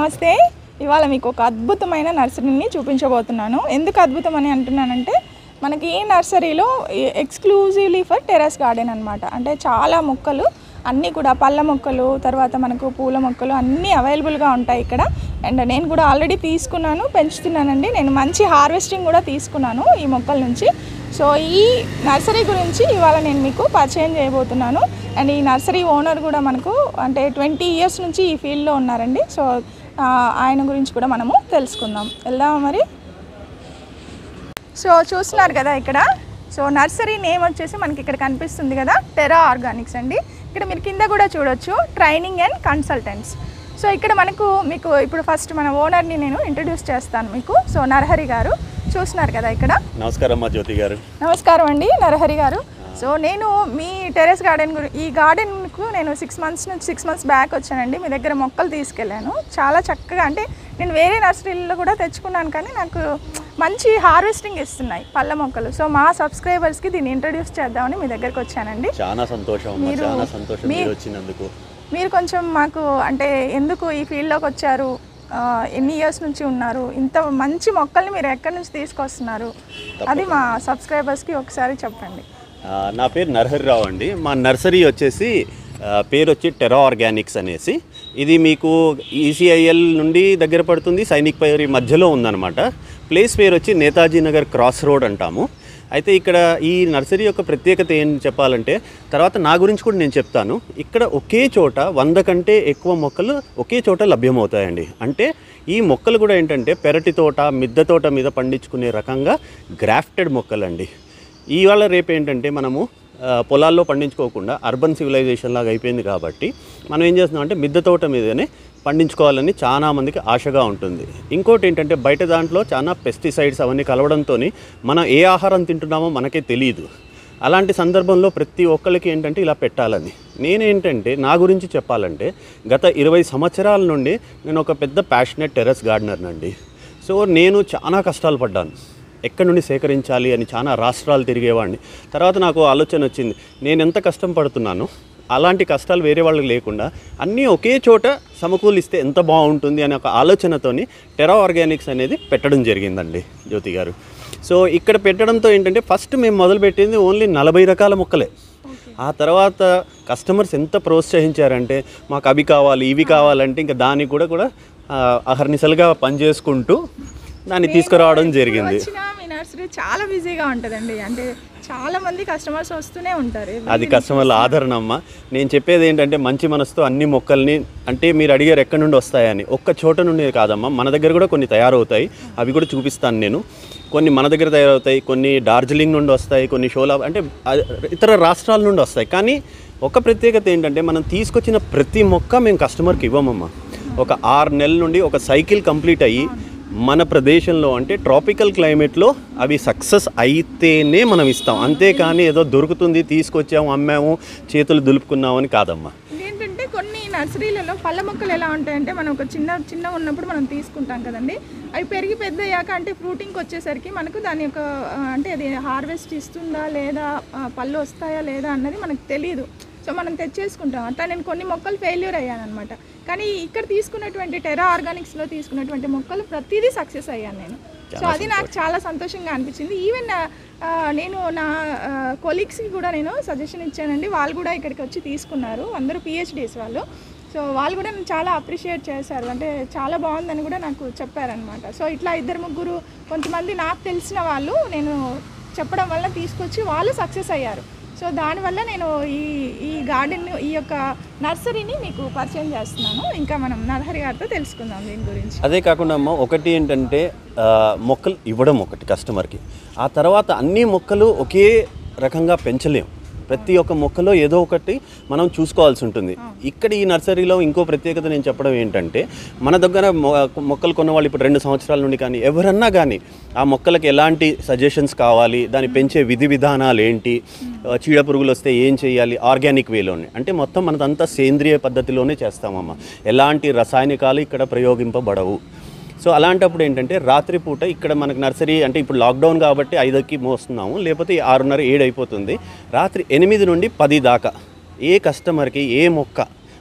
నమస్తే ఇవాళ మీకు ఒక అద్భుతమైన నర్సరీని చూపించబోతున్నాను ఎందుకు అద్భుతం అని అంటున్నానంటే మనకి ఈ నర్సరీలో ఎక్స్క్లూజివ్లీ ఫర్ టెర్రస్ గార్డెన్ అనమాట అంటే చాలా మొక్కలు అన్నీ కూడా పళ్ళ మొక్కలు తర్వాత మనకు పూల మొక్కలు అన్నీ అవైలబుల్గా ఉంటాయి ఇక్కడ అండ్ నేను కూడా ఆల్రెడీ తీసుకున్నాను పెంచుతున్నానండి నేను మంచి హార్వెస్టింగ్ కూడా తీసుకున్నాను ఈ మొక్కల నుంచి సో ఈ నర్సరీ గురించి ఇవాళ నేను మీకు పరిచయం చేయబోతున్నాను అండ్ ఈ నర్సరీ ఓనర్ కూడా మనకు అంటే ట్వంటీ ఇయర్స్ నుంచి ఈ ఫీల్డ్లో ఉన్నారండి సో ఆ, ఆయన గురించి కూడా మనము తెలుసుకుందాం వెళ్దామా మరి సో చూస్తున్నారు కదా ఇక్కడ సో నర్సరీ నేమ్ వచ్చేసి మనకి ఇక్కడ కనిపిస్తుంది కదా టెరా ఆర్గానిక్స్ అండి ఇక్కడ మీరు కింద కూడా చూడొచ్చు ట్రైనింగ్ అండ్ కన్సల్టెంట్స్ సో ఇక్కడ మనకు మీకు ఇప్పుడు ఫస్ట్ మన ఓనర్ని నేను ఇంట్రడ్యూస్ చేస్తాను మీకు సో నరహరి గారు చూస్తున్నారు కదా ఇక్కడ నమస్కారం అమ్మా జ్యోతి గారు నమస్కారం అండి నరహరి గారు సో నేను మీ టెరెస్ గార్డెన్ గురి ఈ గార్డెన్కు నేను సిక్స్ మంత్స్ నుంచి సిక్స్ మంత్స్ బ్యాక్ వచ్చానండి మీ దగ్గర మొక్కలు తీసుకెళ్ళాను చాలా చక్కగా అంటే నేను వేరే నర్సరీల్లో కూడా తెచ్చుకున్నాను కానీ నాకు మంచి హార్వెస్టింగ్ ఇస్తున్నాయి పళ్ళ మొక్కలు సో మా సబ్స్క్రైబర్స్కి దీన్ని ఇంట్రడ్యూస్ చేద్దామని మీ దగ్గరకు వచ్చానండి చాలా సంతోషం అమ్మా మీరు- చాలా సంతోషం మీ- మీరు వచ్చినందుకు మీరు కొంచెం మాకు అంటే ఎందుకు ఈ ఫీల్డ్లోకి వచ్చారు ఆ, ఎన్ని ఇయర్స్ నుంచి ఉన్నారు ఇంత మంచి మొక్కల్ని మీరు ఎక్కడి నుంచి తీసుకొస్తున్నారు అది మా సబ్స్క్రైబర్స్కి ఒకసారి చెప్పండి ఆ, నా పేరు నరహరిరావు అండి మా నర్సరీ వచ్చేసి ఆ, పేరు వచ్చి టెరా ఆర్గానిక్స్ అనేసి ఇది మీకు ఈసీఐఎల్ నుండి దగ్గర పడుతుంది సైనిక్ పైరి మధ్యలో ఉందన్నమాట ప్లేస్ పేరు వచ్చి నేతాజీ నగర్ క్రాస్ రోడ్ అంటాము అయితే ఇక్కడ ఈ నర్సరీ యొక్క ప్రత్యేకత ఏం చెప్పాలంటే తర్వాత నా గురించి కూడా నేను చెప్తాను ఇక్కడ ఒకే చోట వంద కంటే ఎక్కువ మొక్కలు ఒకే చోట లభ్యమవుతాయండి అంటే ఈ మొక్కలు కూడా ఏంటంటే పెరటి తోట మిద్దె తోట మీద పండించుకునే రకంగా గ్రాఫ్టెడ్ మొక్కలండి ఇవాళ రేపు ఏంటంటే మనము ఆ, పొలాల్లో పండించుకోకుండా అర్బన్ సివిలైజేషన్ లాగా అయిపోయింది కాబట్టి మనం ఏం చేస్తున్నాం అంటే మిద్దె తోట మీదనే పండించుకోవాలని చాలా మందికి ఆశగా ఉంటుంది ఇంకోటి ఏంటంటే బయట దాంట్లో చాలా పెస్టిసైడ్స్ అవన్నీ కలవడంతో మనం ఏ ఆహారం తింటున్నామో మనకే తెలియదు అలాంటి సందర్భంలో ప్రతి ఒక్కరికి ఏంటంటే ఇలా పెట్టాలని నేనేంటంటే నా గురించి చెప్పాలంటే గత ఇరవై సంవత్సరాల నుండి నేను ఒక పెద్ద ప్యాషనెట్ టెర్రస్ గార్డెనర్నండి సో నేను చాలా కష్టాలు పడ్డాను ఎక్కడి నుండి సేకరించాలి అని చాలా రాష్ట్రాలు తిరిగేవాడిని తర్వాత నాకు ఆలోచన వచ్చింది నేను ఎంత కష్టం పడుతున్నానో అలాంటి కష్టాలు వేరే వాళ్ళకి లేకుండా అన్నీ ఒకే చోట సమకూలిస్తే ఎంత బాగుంటుంది అనే ఒక ఆలోచనతోని టెరా ఆర్గానిక్స్ అనేది పెట్టడం జరిగిందండి జ్యోతి గారు సో ఇక్కడ పెట్టడంతో ఏంటంటే ఫస్ట్ మేము మొదలుపెట్టింది ఓన్లీ నలభై రకాల మొక్కలే ఆ తర్వాత కస్టమర్స్ ఎంత ప్రోత్సహించారంటే మాకు అవి కావాలి ఇవి కావాలంటే ఇంకా దానికి కూడా కూడా ఆ, అహర్నిశలుగా పనిచేసుకుంటూ దాన్ని తీసుకురావడం జరిగింది వచ్చిన మీ నర్సరీ చాలా బిజీగా ఉంటుందండి అంటే చాలా మంది కస్టమర్స్ వస్తూనే ఉంటారు అది కస్టమర్ల ఆదరణ అమ్మ నేను చెప్పేది ఏంటంటే మంచి మనసుతో అన్ని మొక్కల్ని అంటే మీరు అడిగారు ఎక్కడి నుండి వస్తాయని ఒక్క చోట నుండి కాదమ్మా మన దగ్గర కూడా కొన్ని తయారవుతాయి అవి కూడా చూపిస్తాను నేను కొన్ని మన దగ్గర తయారవుతాయి కొన్ని డార్జిలింగ్ నుండి వస్తాయి కొన్ని షోలా అంటే అది ఇతర రాష్ట్రాల నుండి వస్తాయి కానీ ఒక ప్రత్యేకత ఏంటంటే మనం తీసుకొచ్చిన ప్రతి మొక్క మేము కస్టమర్కి ఇవ్వమమ్మా ఒక ఆరు నెలల నుండి ఒక సైకిల్ కంప్లీట్ అయ్యి మన ప్రదేశంలో అంటే ట్రాపికల్ క్లైమేట్లో అవి సక్సెస్ అయితేనే మనం ఇస్తాం అంతేకాని ఏదో దొరుకుతుంది తీసుకొచ్చాము అమ్మాము చేతులు దులుపుకున్నాము అని కాదమ్మా ఏంటంటే కొన్ని నర్సరీలలో పళ్ళ మొక్కలు ఎలా ఉంటాయంటే మనం ఒక చిన్న చిన్న ఉన్నప్పుడు మనం తీసుకుంటాం కదండి అవి పెరిగి పెద్ద అయ్యాక అంటే ఫ్రూటింగ్కి వచ్చేసరికి మనకు దాని యొక్క ఆ, అంటే అది హార్వెస్ట్ ఇస్తుందా లేదా ఆ, పళ్ళు వస్తాయా లేదా అన్నది మనకు తెలియదు సో మనం తెచ్చేసుకుంటాం అట్లా నేను కొన్ని మొక్కలు ఫెయిల్యూర్ అయ్యాను అనమాట కానీ ఇక్కడ తీసుకున్నటువంటి టెరా ఆర్గానిక్స్లో తీసుకున్నటువంటి మొక్కలు ప్రతిదీ సక్సెస్ అయ్యాను నేను సో అది నాకు చాలా సంతోషంగా అనిపించింది ఈవెన్ ఆ, నేను నా కొలీగ్స్కి కూడా నేను సజెషన్ ఇచ్చానండి వాళ్ళు కూడా ఇక్కడికి వచ్చి తీసుకున్నారు అందరూ పిహెచ్డీస్ వాళ్ళు సో వాళ్ళు కూడా నన్ను చాలా అప్రిషియేట్ చేశారు అంటే చాలా బాగుందని కూడా నాకు చెప్పారనమాట సో ఇట్లా ఇద్దరు ముగ్గురు కొంతమంది నాకు తెలిసిన వాళ్ళు నేను చెప్పడం వల్ల తీసుకొచ్చి వాళ్ళు సక్సెస్ అయ్యారు సో దానివల్ల నేను ఈ ఈ గార్డెన్ ఈ యొక్క నర్సరీని మీకు పరిచయం చేస్తున్నాను ఇంకా మనం నరహరి గారితో తెలుసుకుందాం దీని గురించి అదే కాకుండా అమ్మ ఒకటి ఏంటంటే ఆ, మొక్కలు ఇవ్వడం ఒకటి కస్టమర్కి ఆ తర్వాత అన్ని మొక్కలు ఒకే రకంగా పెంచలేం ప్రతి ఒక్క మొక్కలో ఏదో ఒకటి మనం చూసుకోవాల్సి ఉంటుంది ఇక్కడ ఈ నర్సరీలో ఇంకో ప్రత్యేకత నేను చెప్పడం ఏంటంటే మన దగ్గర మొ- మొక్కలు కొన్న వాళ్ళు ఇప్పుడు రెండు సంవత్సరాల నుండి కానీ ఎవరన్నా కానీ ఆ మొక్కలకి ఎలాంటి సజెషన్స్ కావాలి దాన్ని పెంచే విధి విధానాలు ఏంటి ఆ, చీడ పురుగులు వస్తే ఏం చేయాలి ఆర్గానిక్ వేలోనే అంటే మొత్తం మనదంతా సేంద్రియ పద్ధతిలోనే చేస్తామమ్మ ఎలాంటి రసాయనికాలు ఇక్కడ ప్రయోగింపబడవు సో అలాంటప్పుడు ఏంటంటే రాత్రిపూట ఇక్కడ మనకు నర్సరీ అంటే ఇప్పుడు లాక్డౌన్ కాబట్టి ఐదుకి మోస్తున్నాము లేకపోతే ఆరున్నర ఏడు అయిపోతుంది రాత్రి ఎనిమిది నుండి పది దాకా ఏ కస్టమర్కి ఏ మొక్క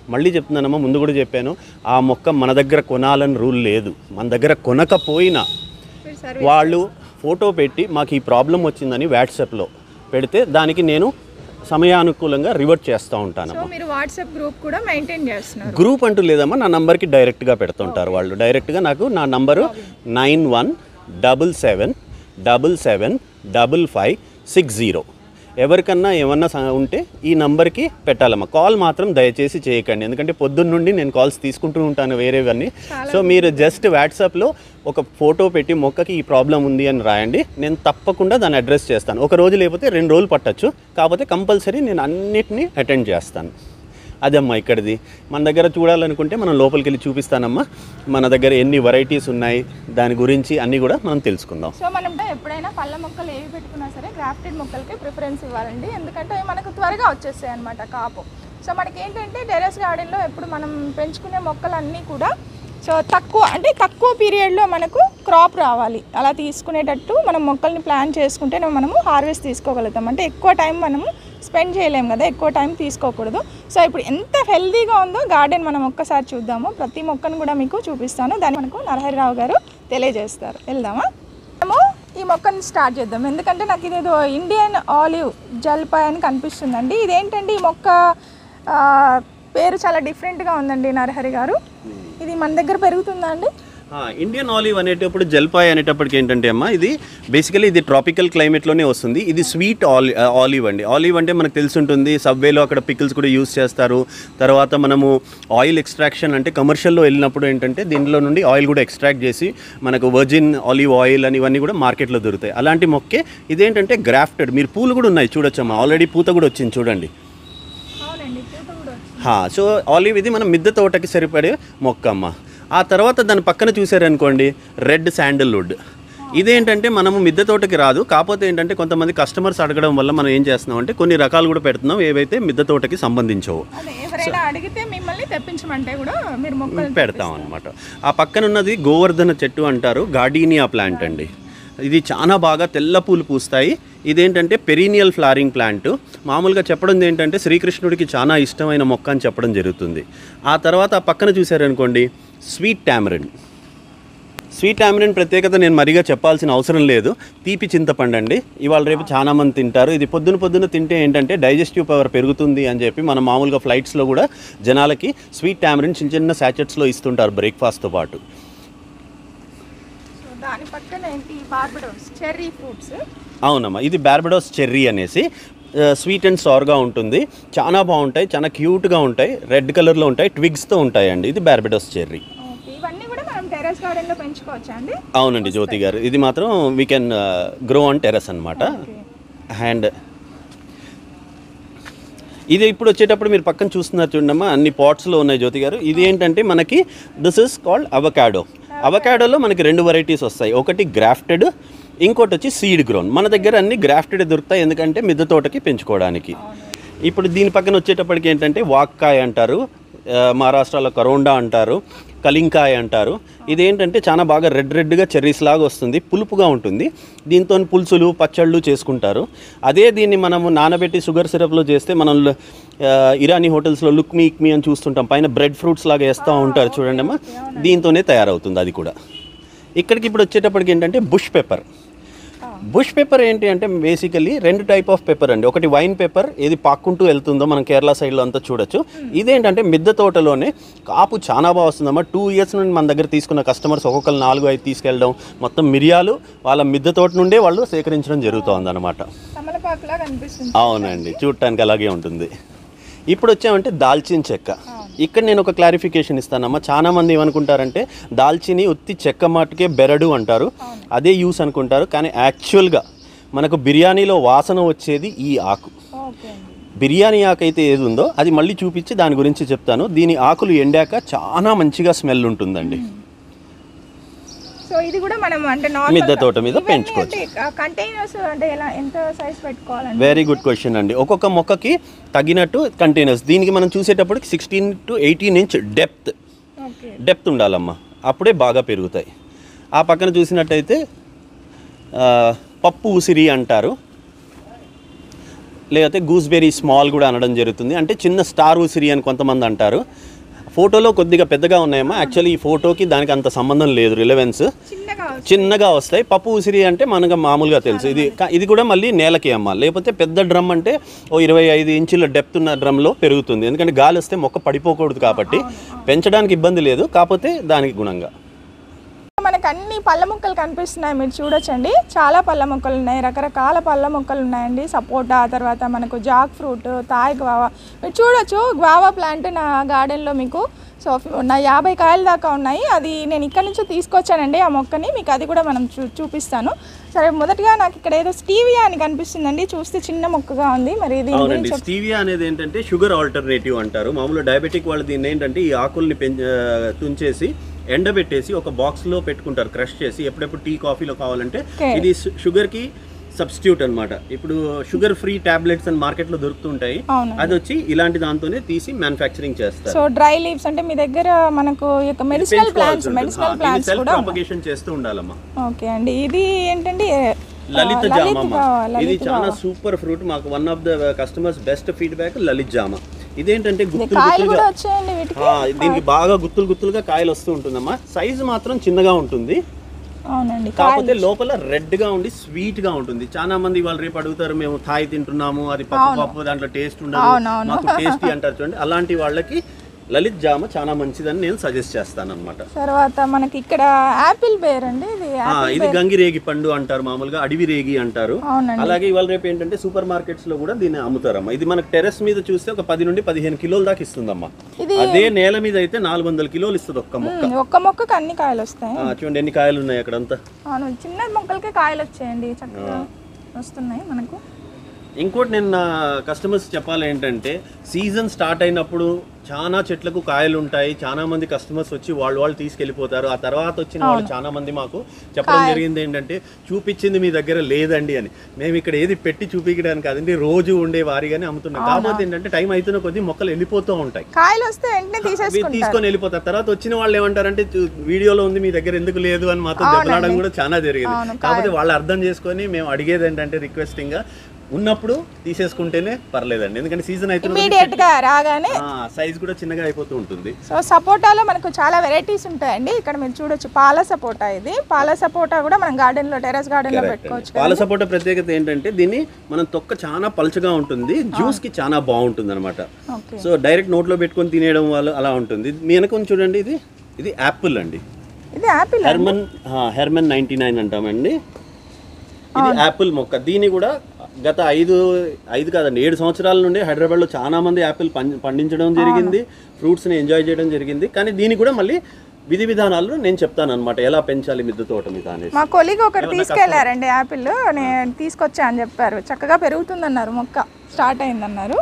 మళ్ళీ చెప్తున్నానమ్మా ముందు కూడా చెప్పాను ఆ మొక్క మన దగ్గర కొనాలని రూల్ లేదు మన దగ్గర కొనకపోయినా మీరు సర్వీస్ వాళ్ళు ఫోటో పెట్టి మాకు ఈ ప్రాబ్లం వచ్చిందని వాట్సాప్లో పెడితే దానికి నేను సమయానుకూలంగా రివర్ట్ చేస్తూ ఉంటాను సో మీరు వాట్సాప్ గ్రూప్ కూడా మెయింటైన్ చేస్తున్నారు గ్రూప్ అంటూ లేదమ్మా నా నంబర్కి డైరెక్ట్గా పెడుతుంటారు వాళ్ళు డైరెక్ట్గా నాకు నా number nine one double seven double seven double five six zero ఎవరికన్నా ఏమన్నా స- ఉంటే ఈ నంబర్కి పెట్టాలమ్మా కాల్ మాత్రం దయచేసి చేయకండి ఎందుకంటే పొద్దున్న నుండి నేను కాల్స్ తీసుకుంటూ ఉంటాను వేరేవన్నీ సో మీరు జస్ట్ వాట్సాప్లో ఒక ఫోటో పెట్టి మొక్కకి ఈ ప్రాబ్లం ఉంది అని రాయండి నేను తప్పకుండా దాన్ని అడ్రస్ చేస్తాను ఒక రోజు లేకపోతే రెండు రోజులు పట్టచ్చు కాకపోతే కంపల్సరీ నేను అన్నిటినీ అటెండ్ చేస్తాను అదమ్మా ఇక్కడిది మన దగ్గర చూడాలనుకుంటే మనం లోపలికి వెళ్ళి చూపిస్తానమ్మా మన దగ్గర ఎన్ని వెరైటీస్ ఉన్నాయి దాని గురించి అన్నీ కూడా మనం తెలుసుకుందాం సో మనం ఎప్పుడైనా పళ్ళ మొక్కలు ఏవి పెట్టుకున్నా సరే గ్రాఫ్టెడ్ మొక్కలకి ప్రిఫరెన్స్ ఇవ్వాలండి ఎందుకంటే అవి మనకు త్వరగా వచ్చేస్తాయి అనమాట కాపు సో మనకి ఏంటంటే టెరెస్ గార్డెన్లో ఎప్పుడు మనం పెంచుకునే మొక్కలన్నీ కూడా సో తక్కువ అంటే తక్కువ పీరియడ్లో మనకు క్రాప్ రావాలి అలా తీసుకునేటట్టు మనం మొక్కల్ని ప్లాన్ చేసుకుంటే మనము హార్వెస్ట్ తీసుకోగలుగుతాం అంటే ఎక్కువ టైం మనము స్పెండ్ చేయలేం కదా ఎక్కువ టైం తీసుకోకూడదు సో ఇప్పుడు ఎంత హెల్తీగా ఉందో గార్డెన్ మనం ఒక్కసారి చూద్దాము ప్రతి మొక్కను కూడా మీకు చూపిస్తాను దాన్ని మనకు నరహరిరావు గారు తెలియజేస్తారు వెళ్దామా మనము ఈ మొక్కని స్టార్ట్ చేద్దాం ఎందుకంటే నాకు ఇదేదో ఇండియన్ ఆలివ్ జల్పాయ్ అని కనిపిస్తుందండి ఇదేంటండి ఈ మొక్క ఆ, పేరు చాలా డిఫరెంట్గా ఉందండి నరహరి గారు ఇది మన దగ్గర పెరుగుతుందా అండి ఆ, ఇండియన్ ఆలివ్ అనేటప్పుడు జల్పాయ్ అనేటప్పటికి ఏంటంటే అమ్మా ఇది బేసికలీ ఇది ట్రాపికల్ క్లైమేట్లోనే వస్తుంది ఇది స్వీట్ ఆలి ఆలివ్ అండి ఆలివ్ అంటే మనకు తెలిసి ఉంటుంది సబ్వేలో అక్కడ పికిల్స్ కూడా యూస్ చేస్తారు తర్వాత మనము ఆయిల్ ఎక్స్ట్రాక్షన్ అంటే కమర్షియల్లో వెళ్ళినప్పుడు ఏంటంటే దీనిలో నుండి ఆయిల్ కూడా ఎక్స్ట్రాక్ట్ చేసి మనకు వర్జిన్ ఆలివ్ ఆయిల్ అని ఇవన్నీ కూడా మార్కెట్లో దొరుకుతాయి అలాంటి మొక్కే ఇదేంటంటే గ్రాఫ్టెడ్ మీరు పూలు కూడా ఉన్నాయి చూడొచ్చమ్మా ఆల్రెడీ పూత కూడా వచ్చింది చూడండి అవునండి పూత కూడా హా, సో ఆలివ్ ఇది మనం మిద్దె తోటకి సరిపడే మొక్క అమ్మ ఆ తర్వాత దాని పక్కన చూసారనుకోండి రెడ్ శాండల్వుడ్ ఇదేంటంటే మనము మిద్దె తోటకి రాదు కాకపోతే ఏంటంటే కొంతమంది కస్టమర్స్ అడగడం వల్ల మనం ఏం చేస్తున్నాం అంటే కొన్ని రకాలు కూడా పెడుతున్నాం ఏవైతే మిద్దె తోటకి సంబంధించవు అదే ఎవరైనా అడిగితే మిమ్మల్ని తెప్పించమంటే కూడా మీరు మొక్కలు పెడతాం అనమాట ఆ పక్కన ఉన్నది గోవర్ధన చెట్టు అంటారు గార్డీనియా ప్లాంట్ అండి ఇది చాలా బాగా తెల్ల పూలు పూస్తాయి ఇదేంటంటే పెరీనియల్ ఫ్లారింగ్ ప్లాంట్ మామూలుగా చెప్పడం ఏంటంటే శ్రీకృష్ణుడికి చాలా ఇష్టమైన మొక్క అని చెప్పడం జరుగుతుంది ఆ తర్వాత ఆ పక్కన చూశారనుకోండి స్వీట్ టామరిన్ స్వీట్ టామరిన్ ప్రత్యేకత నేను మరిగా చెప్పాల్సిన అవసరం లేదు తీపి చింతపండు అండి ఇవాళ రేపు చాలా మంది తింటారు ఇది పొద్దున పొద్దున తింటే ఏంటంటే డైజెస్టివ్ పవర్ పెరుగుతుంది అని చెప్పి మనం మామూలుగా ఫ్లైట్స్లో కూడా జనాలకి స్వీట్ టామరిన్ చిన్న చిన్న శాచెట్స్లో ఇస్తుంటారు బ్రేక్ఫాస్ట్తో పాటు సో దాని పక్కన ఏంటి బార్బడోస్ చెర్రీ ఫ్రూట్స్ అవునమ్మా ఇది బార్బడోస్ చెర్రీ అనేసి స్వీట్ అండ్ సార్గా ఉంటుంది చాలా బాగుంటాయి చాలా క్యూట్గా ఉంటాయి రెడ్ కలర్లో ఉంటాయి ట్విగ్స్తో ఉంటాయండి ఇది బార్బడోస్ చెర్రీ ఓకే ఇవన్నీ కూడా మనం టెరెస్ గార్డెన్లో పెంచుకోవచ్చా అండి అవునండి జ్యోతి గారు ఇది మాత్రం we can grow on terrace అనమాట అండ్ ఇది ఇప్పుడు వచ్చేటప్పుడు మీరు పక్కన చూస్తున్నారు చూడమ్మా అన్ని పాట్స్లో ఉన్నాయి జ్యోతి గారు ఇది ఏంటంటే మనకి దిస్ ఇస్ కాల్డ్ అవకాడో అవకాడోలో మనకి రెండు వెరైటీస్ వస్తాయి ఒకటి గ్రాఫ్టెడ్ ఇంకోటి వచ్చి సీడ్ గ్రోన్ మన దగ్గర అన్ని గ్రాఫ్టెడ్ దొరుకుతాయి ఎందుకంటే మిద్దె తోటకి పెంచుకోవడానికి ఇప్పుడు దీని పక్కన వచ్చేటప్పటికి ఏంటంటే వాక్కాయ అంటారు ఆ, మహారాష్ట్రలో కరోండా అంటారు కలింకాయ అంటారు ఇదేంటంటే చాలా బాగా రెడ్ రెడ్గా చెర్రీస్ లాగా వస్తుంది పులుపుగా ఉంటుంది దీంతో పులుసులు పచ్చళ్ళు చేసుకుంటారు అదే దీన్ని మనము నానబెట్టి షుగర్ సిరప్లో చేస్తే మనం ఆ, ఇరానీ హోటల్స్లో లుక్ మీ ఇక్ మీ అని చూస్తుంటాం పైన బ్రెడ్ ఫ్రూట్స్ లాగా వేస్తూ ఉంటారు చూడండి అమ్మా దీంతోనే తయారవుతుంది అది కూడా ఇక్కడికి ఇప్పుడు వచ్చేటప్పటికి ఏంటంటే బుష్ పెప్పర్ బుష్ పెప్పర్ ఏంటి అంటే బేసికలీ రెండు టైప్ ఆఫ్ పెప్పర్ అండి ఒకటి వైన్ పెప్పర్ ఏది పాక్కుంటూ వెళ్తుందో మనం కేరళ సైడ్లో అంతా చూడొచ్చు ఇదేంటంటే మిద్దె తోటలోనే కాపు చాలా బాగా వస్తుందమ్మా టూ ఇయర్స్ నుండి మన దగ్గర తీసుకున్న కస్టమర్స్ ఒక్కొక్కరు నాలుగు ఐదు తీసుకెళ్ళడం మొత్తం మిరియాలు వాళ్ళ మిద్దె తోట నుండే వాళ్ళు సేకరించడం జరుగుతుంది అనమాట తమలపాకులా కనిపిస్తుంది అవునండి చూడటానికి అలాగే ఉంటుంది ఇప్పుడు వచ్చామంటే దాల్చిన చెక్క ఇక్కడ నేను ఒక క్లారిఫికేషన్ ఇస్తానమ్మా చాలా మంది ఏమనుకుంటారంటే దాల్చిని ఉత్తి చెక్క మాటకే బెరడు అంటారు అదే యూస్ అనుకుంటారు కానీ యాక్చువల్గా మనకు బిర్యానీలో వాసన వచ్చేది ఈ ఆకు ఓకే అండి బిర్యానీ ఆకు అయితే ఏది ఉందో అది మళ్ళీ చూపించి దాని గురించి చెప్తాను దీని ఆకులు ఎండాక చాలా మంచిగా స్మెల్ ఉంటుందండి సో ఇది కూడా మనం అంటే నార్మల్ మిద్దె తోట మీద పెంచుకోవచ్చు కంటైనర్స్ అంటే ఎలా ఎంత సైజ్ పెట్టుకోవాలండి వెరీ గుడ్ క్వశ్చన్ అండి ఒక్కొక్క మొక్కకి తగినట్టు కంటైనర్స్ దీనికి మనం చూసేటప్పటికి sixteen to eighteen inch depth okay depth ఉండాలమ్మా అప్పుడే బాగా పెరుగుతాయి ఆ పక్కన చూసినట్టయితే ఆ, పప్పు ఉసిరి అంటారు లేకపోతే గూస్బెరీ స్మాల్ కూడా అనడం జరుగుతుంది అంటే చిన్న స్టార్ ఉసిరి అని కొంతమంది అంటారు ఫోటోలో కొద్దిగా పెద్దగా ఉన్నాయమ్మా యాక్చువల్లీ ఈ ఫోటోకి దానికి అంత సంబంధం లేదు రిలవెన్స్ చిన్నగా చిన్నగా వస్తాయి పప్పు ఉసిరి అంటే మనకు మామూలుగా తెలుసు ఇది కా- ఇది కూడా మళ్ళీ నేలకి అమ్మాలి లేకపోతే పెద్ద డ్రమ్ అంటే ఓ ఇరవై ఐదు ఇంచుల డెప్త్ ఉన్న డ్రమ్లో పెరుగుతుంది ఎందుకంటే గాలి వస్తే మొక్క పడిపోకూడదు కాబట్టి పెంచడానికి ఇబ్బంది లేదు కాకపోతే దానికి గుణంగా మనకు అన్ని పళ్ళ మొక్కలు కనిపిస్తున్నాయి మీరు చూడొచ్చండి చాలా పళ్ళ మొక్కలు ఉన్నాయి రకరకాల పళ్ళ మొక్కలు ఉన్నాయండి సపోటా తర్వాత మనకు జాక్ ఫ్రూట్ తాయ్ గ్వావా మీరు చూడొచ్చు గ్వావా ప్లాంట్ నా గార్డెన్లో మీకు సో నా యాభై కాయల దాకా ఉన్నాయి అది నేను ఇక్కడ నుంచి తీసుకొచ్చానండి ఆ మొక్కని మీకు అది కూడా మనం చూ చూపిస్తాను సరే మొదటగా నాకు ఇక్కడ ఏదో స్టీవియా అని కనిపిస్తుందండి చూస్తే చిన్న మొక్కగా ఉంది మరి ఇది అవునండి స్టీవియా అనేది ఏంటంటే షుగర్ ఆల్టర్నేటివ్ అంటారు మామూలు డయాబెటిక్ వాళ్ళు దీన్ని ఏంటంటే ఈ ఆకుల్ని పెంచ ఆ, తుంచేసి ఎండబెట్టేసి ఒక బాక్స్ లో పెట్టుకుంటారు క్రష్ చేసి ఎప్పుడెప్పుడు టీ కాఫీలో కావాలంటే Okay. ఇది షుగర్ కి సబ్స్టిట్యూట్ అన్నమాట ఇప్పుడు షుగర్ ఫ్రీ టాబ్లెట్స్ అని మార్కెట్ లో దొరుకుతుంటాయి అవును అది వచ్చి ఇలాంటి దాంతోనే తీసి మ్యానుఫ్యాక్చరింగ్ చేస్తారు సో డ్రై లీవ్స్ అంటే మీ దగ్గర మనకు medicinal plants medicinal plants self కూడా ఉన్నాయి. ప్రాపగేషన్ చేస్తూ ఉండాలమ్మా ఓకే అండి ఇది ఏంటండి లలిత ఆ, జామ అమ్మ. గా- ఇది లలిత చాలా సూపర్ ఫ్రూట్ మాకు one of the customers best feedback Lalit జామ ఇదేంటంటే గుత్తులు కాయలు గుత్తులుగా కూడా వచ్చాయండి వీటికి ఆ, దీనికి బాగా గుత్తులు గుత్తులుగా కాయలు వస్తూ ఉంటుందమ్మా సైజు మాత్రం చిన్నగా ఉంటుంది అవునండి కాకపోతే లోపల రెడ్ గా ఉండి స్వీట్ గా ఉంటుంది చాలా మంది వాళ్ళు రేపు అడుగుతారు మేము థాయ్ తింటున్నాము అది పప్పు పప్పు దాంట్లో టేస్ట్ ఉండదు అవునవును. మాకు టేస్టీ అంటారు చూడండి అలాంటి వాళ్ళకి లలిత్ జామ చాలా మంచిదని నేను సజెస్ట్ చేస్తాను అనమాట తర్వాత మనకి ఇక్కడ యాపిల్ బేర్ అండి ఇది యాపిల్ ఇది గంగిరేగి పండు అంటారు మామూలుగా అడవి రేగి అంటారు అవునండి అలాగే ఇవాళ రేపు ఏంటంటే సూపర్ మార్కెట్స్ లో కూడా దీన్ని అమ్ముతారమ్మా ఇది మనకు టెరెస్ మీద చూస్తే ఒక పది నుండి పదిహేను కిలోల దాకా ఇస్తుందమ్మా ఇది అదే నేల మీద అయితే నాలుగు వందల కిలోలు ఇస్తుంది ఒక్క మొక్క ఉమ్, ఒక్క మొక్కకు అన్ని కాయలు వస్తాయి ఆ, చూడండి ఎన్ని కాయలు ఉన్నాయి అక్కడంతా అవును చిన్న మొక్కలకే కాయలు వచ్చాయండి చక్కగా వస్తున్నాయి మనకు ఇంకోటి నేను నా కస్టమర్స్ చెప్పాలి ఏంటంటే సీజన్ స్టార్ట్ అయినప్పుడు చాలా చెట్లకు కాయలు ఉంటాయి చాలా మంది కస్టమర్స్ వచ్చి వాళ్ళు వాళ్ళు తీసుకెళ్ళిపోతారు ఆ తర్వాత వచ్చిన వాళ్ళు చాలా మంది మాకు చెప్పడం జరిగింది ఏంటంటే చూపించింది మీ దగ్గర లేదండి అని మేము ఇక్కడ ఏది పెట్టి చూపించడానికి కాదండి రోజు ఉండే వారిగానే అమ్ముతున్నాం కాకపోతే ఏంటంటే టైం అవుతున్న కొద్దీ మొక్కలు వెళ్ళిపోతూ ఉంటాయి కాయలు వస్తే వెంటనే అవి తీసేసుకుంటారు తీసుకొని వెళ్ళిపోతారు తర్వాత వచ్చిన వాళ్ళు ఏమంటారంటే చూ- వీడియోలో ఉంది మీ దగ్గర ఎందుకు లేదు అని మాతో దెబ్బలాడడం కూడా చాలా జరిగింది అవును, కాకపోతే వాళ్ళు అర్థం చేసుకొని మేము అడిగేది ఏంటంటే రిక్వెస్టింగ్ గా ఉన్నప్పుడు తీసేసుకుంటేనే పర్లేదండి ఎందుకంటే సీజన్ అయితే ఇమీడియట్ గా రాగానే సైజ్ కూడా చిన్నగా అయిపోతూ ఉంటుంది సో సపోటాలో మనకు చాలా వెరైటీస్ ఉంటాయండి ఇక్కడ మీరు చూడొచ్చు పాల సపోటా ఇది పాల సపోటా కూడా మనం గార్డెన్ లో టెర్రస్ గార్డెన్ లో పెట్టుకోవచ్చు పాల సపోటా ప్రత్యేకత ఏంటంటే దీన్ని మనం తొక్క చాలా పలచగా ఉంటుంది జ్యూస్ కి చాలా బాగుంటుంది అనమాట ఓకే సో డైరెక్ట్ నోట్లో పెట్టుకొని తినేయడం వల్ల అలా ఉంటుంది మీ వెనక చూడండి ఇది ఇది యాపిల్ అండి ఇది apple Harman Harman ninety nine అంటామండి ఇది యాపిల్ మొక్క దీన్ని కూడా గత ఐదు ఐదు కాదండి ఏడు సంవత్సరాల నుండి హైదరాబాద్లో చాలా మంది యాపిల్ పం- పండించడం జరిగింది ఫ్రూట్స్ని ఎంజాయ్ చేయడం జరిగింది కానీ దీనికి కూడా మళ్ళీ విధి విధానాలు నేను చెప్తాను అనమాట ఎలా పెంచాలి మిద్దె తోట మీద అనేసి మా కొలిగ్ ఒకటి తీసుకెళ్లారండి యాపిల్ నేను తీసుకొచ్చా అని చెప్పారు చక్కగా పెరుగుతుందన్నారు మొక్క స్టార్ట్ అయిందన్నారు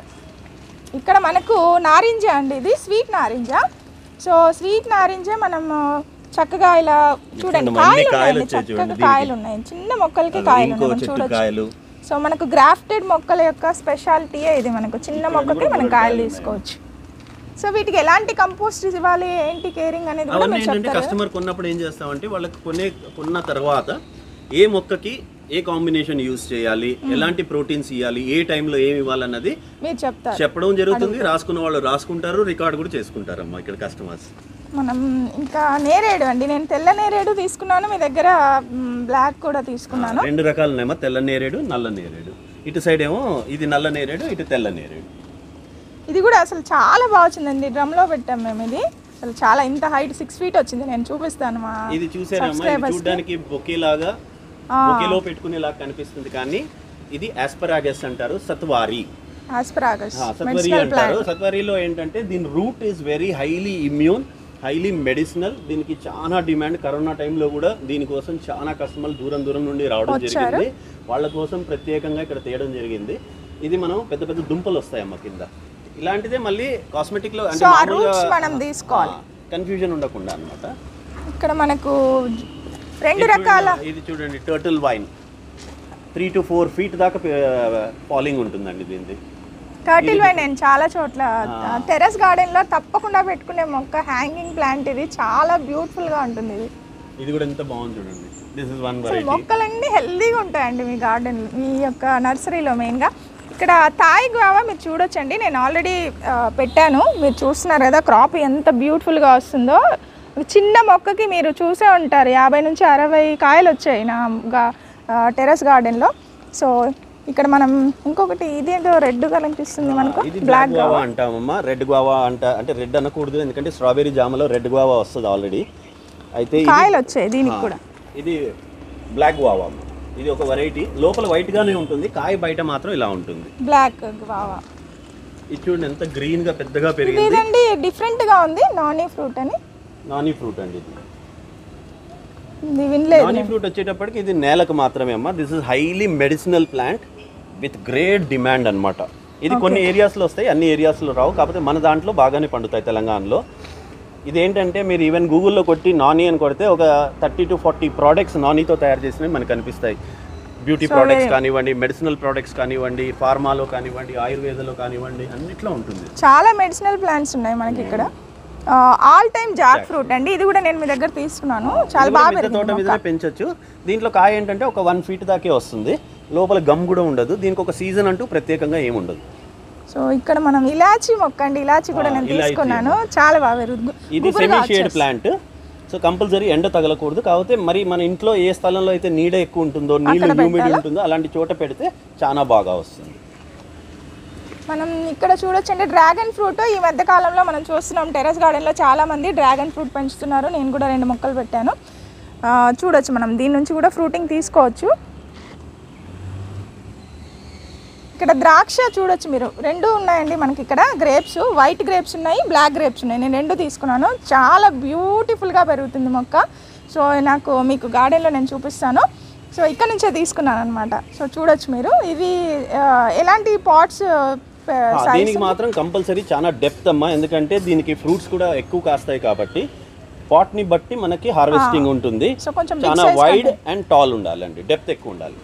ఇక్కడ మనకు నారింజ అండి ఇది స్వీట్ నారింజ సో స్వీట్ నారింజ మనం చక్కగా ఇలా చూడండి చూడండి, అన్ని కాయలు కాయలు ఉన్నాయండి వచ్చాయి చక్కగా చూడండి కాయలు ఉన్నాయి చిన్న మొక్కలకి కాయలు ఇంకో ఉన్నాయి మనం చెట్టు చూడొచ్చు కాయలు సో మనకు గ్రాఫ్టెడ్ మొక్కల యొక్క స్పెషాలిటీయే ఇది మనకు చిన్న మొక్కకి మనం కాయలు తీసుకోవచ్చు సో వీటికి ఎలాంటి కంపోస్ట్ ఇవ్వాలి ఏంటి కేరింగ్ అనేది కూడా అవన్నీ మీరు ఏంటంటే చెప్తారు కస్టమర్ కొన్నప్పుడు ఏం చేస్తామంటే వాళ్ళకి కొనే కొన్న తర్వాత ఏ మొక్కకి ఏ కాంబినేషన్ యూస్ చేయాలి ఎలాంటి ప్రోటీన్స్ ఇవ్వాలి ఏ టైంలో ఏమి ఇవ్వాలన్నది మీరు చెప్తారు చెప్పడం జరుగుతుంది రాసుకున్న వాళ్ళు రాసుకుంటారు రికార్డ్ కూడా చేసుకుంటారమ్మా ఇక్కడ కస్టమర్స్ మనం ఇంకా నేరేడు అండి నేను తెల్ల నేరేడు తీసుకున్నాను మీ దగ్గర మ్, బ్లాక్ కూడా తీసుకున్నాను రెండు రకాలు ఉన్నాయమ్మా తెల్ల నేరేడు నల్ల నేరేడు ఇటు సైడ్ ఏమో ఇది నల్ల నేరేడు ఇటు తెల్ల నేరేడు ఇది కూడా అసలు చాలా బాగా వచ్చిందండి డ్రమ్లో పెట్టాం మేము ఇది అసలు చాలా ఇంత హైట్ సిక్స్ ఫీట్ వచ్చింది నేను చూపిస్తాను మా ఇది చూసారమ్మా ఇది చూడడానికి బొకే లాగా బొకేలో పెట్టుకునేలాగా కనిపిస్తుంది కానీ ఇది ఆస్పరాగస్ అంటారు సత్వారి ఆస్పరాగస్ ఆ, సత్వరి అంటారు సత్వరిలో ఏంటంటే దీని root is very highly immune highly medicinal దీనికి చాలా డిమాండ్ కరోనా టైంలో కూడా దీనికోసం చాలా కస్టమర్లు దూరం దూరం నుండి రావడం జరిగింది వాళ్ళ కోసం ప్రత్యేకంగా ఇక్కడ తేయడం జరిగింది ఇది మనం పెద్ద పెద్ద దుంపలు వస్తాయమ్మ కింద ఇలాంటిదే మళ్ళీ కాస్మెటిక్ లో అంటే సో ఆ మామూలుగా రూట్స్ మనం తీసుకోవాలి కన్ఫ్యూజన్ ఉండకుండా అన్నమాట ఇక్కడ మనకు రెండు రకాల ఇది చూడండి turtle vine three to four feet దాకా ఫాలింగ్ ఉంటుందండి దీనిది టర్టిల్ వైన్ నేను చాలా చోట్ల టెర్రస్ గార్డెన్ లో తప్పకుండా పెట్టుకునే మొక్క హ్యాంగింగ్ ప్లాంట్ ఇది చాలా బ్యూటిఫుల్ గా ఉంటుంది ఇది ఇది కూడా ఎంత బాగుంది చూడండి దిస్ ఇస్ వన్ అసలు వెరైటీ మొక్కలన్నీ హెల్దీగా ఉంటాయండి మీ గార్డెన్ మీ యొక్క నర్సరీలో మెయిన్గా ఇక్కడ తాయి గువావా మీరు చూడొచ్చండి నేను ఆల్రెడీ పెట్టాను మీరు చూస్తున్నారు కదా క్రాప్ ఎంత బ్యూటిఫుల్గా వస్తుందో ఒక చిన్న మొక్కకి మీరు చూసే ఉంటారు యాభై నుంచి అరవై కాయలు వచ్చాయి నా గా టెర్రస్ గార్డెన్లో సో ఇక్కడ మనం ఇంకొకటి ఇదేంటో రెడ్ కనిపిస్తుంది మనకు ఇది బ్లాక్ గువావా అంటామమ్మా రెడ్ గువావా అంట అంటే రెడ్ అనకూడదు ఎందుకంటే స్ట్రాబెరీ జామలో రెడ్ గువావా వస్తుంది ఆల్రెడీ అయితే ఇది- కాయలు వచ్చాయి దీనికి కూడా ఇది బ్లాక్ గువావా అమ్మ ఇది ఒక వెరైటీ లోపల white గానే ఉంటుంది కాయ బయట మాత్రం ఇలా ఉంటుంది బ్లాక్ గువావా ఇది చూడండి ఎంత గ్రీన్ గా పెద్దగా పెరిగింది ఇదేంటి డిఫరెంట్గా ఉంది నానీ ఫ్రూట్ అని నానీ ఫ్రూట్ అండి ఇది ఇది వినలేదు నానీ ఫ్రూట్ వచ్చేటప్పటికి ఇది నేలకు మాత్రమే అమ్మా this is highly medicinal plant with great demand అన్నమాట ఇది కొన్ని ఏరియాస్లో వస్తాయి అన్ని ఏరియాస్లో రావు కాకపోతే మన దాంట్లో బాగానే పండుతాయి తెలంగాణలో ఇది ఏంటంటే మీరు ఈవెన్ గూగుల్లో కొట్టి నాని అని కొడితే ఒక థర్టీ టు ఫార్టీ ప్రోడక్ట్స్ నానీతో తయారు చేసినవి మనకు కనిపిస్తాయి బ్యూటీ ప్రోడక్ట్స్ కానివ్వండి మెడిసినల్ ప్రోడక్ట్స్ కానివ్వండి ఫార్మాలో కానివ్వండి ఆయుర్వేదలో కానివ్వండి అన్నిట్లో ఉంటుంది చాలా మెడిసినల్ ప్లాంట్స్ ఉన్నాయి మనకి ఇక్కడ ఆల్ టైమ్ జాక్ ఫ్రూట్ అండి ఇది కూడా నేను మీ దగ్గర తీసుకున్నాను చాలా ఇది కూడా బాగా మిద్దె పెరిగింది తోట మీదనే పెంచొచ్చు దీంట్లో కాయ ఏంటంటే ఒక వన్ ఫీట్ దాకే వస్తుంది లోపల గమ్ కూడా ఉండదు దీనికి ఒక సీజన్ అంటూ ప్రత్యేకంగా ఏమి ఉండదు సో ఇక్కడ మనం ఇలాచి మొక్క అండి ఇలాచి కూడా నేను ఇలాచీ తీసుకున్నాను చాలా బాగా పెరుగుతుంది ఇది semi shade plant so compulsory ఎండ తగలకూడదు కాకపోతే మరి మన ఇంట్లో ఏ స్థలంలో అయితే నీడ ఎక్కువ ఉంటుందో నీళ్ళు హ్యూమిడ్ ఉంటుందో అలాంటి చోట పెడితే చాలా బాగా వస్తుంది మనం ఇక్కడ చూడొచ్చు అంటే డ్రాగన్ ఫ్రూట్ ఈ మధ్య కాలంలో మనం చూస్తున్నాం టెర్రస్ గార్డెన్లో చాలా మంది డ్రాగన్ ఫ్రూట్ పెంచుతున్నారు నేను కూడా రెండు మొక్కలు పెట్టాను ఆ, చూడొచ్చు మనం దీని నుంచి కూడా ఫ్రూటింగ్ తీసుకోవచ్చు ఇక్కడ ద్రాక్ష చూడొచ్చు మీరు రెండు ఉన్నాయండి మనకి ఇక్కడ గ్రేప్స్ వైట్ గ్రేప్స్ ఉన్నాయి బ్లాక్ గ్రేప్స్ ఉన్నాయి నేను రెండు తీసుకున్నాను చాలా బ్యూటిఫుల్గా పెరుగుతుంది మొక్క సో నాకు మీకు గార్డెన్లో నేను చూపిస్తాను సో ఇక్కడ నుంచే తీసుకున్నాను అనమాట సో చూడొచ్చు మీరు ఇవి ఆ, ఎలాంటి పాట్స్ ఆ, దీనికి మాత్రం కంపల్సరీ చాలా డెప్త్ అమ్మా ఎందుకంటే దీనికి ఫ్రూట్స్ కూడా ఎక్కువ కాస్తాయి కాబట్టి pot ని బట్టి మనకి హార్వెస్టింగ్ ఉంటుంది సో కొంచెం big చాలా size వైడ్ అండ్ టాల్ ఉండాలండి డెప్త్ ఎక్కువ ఉండాలి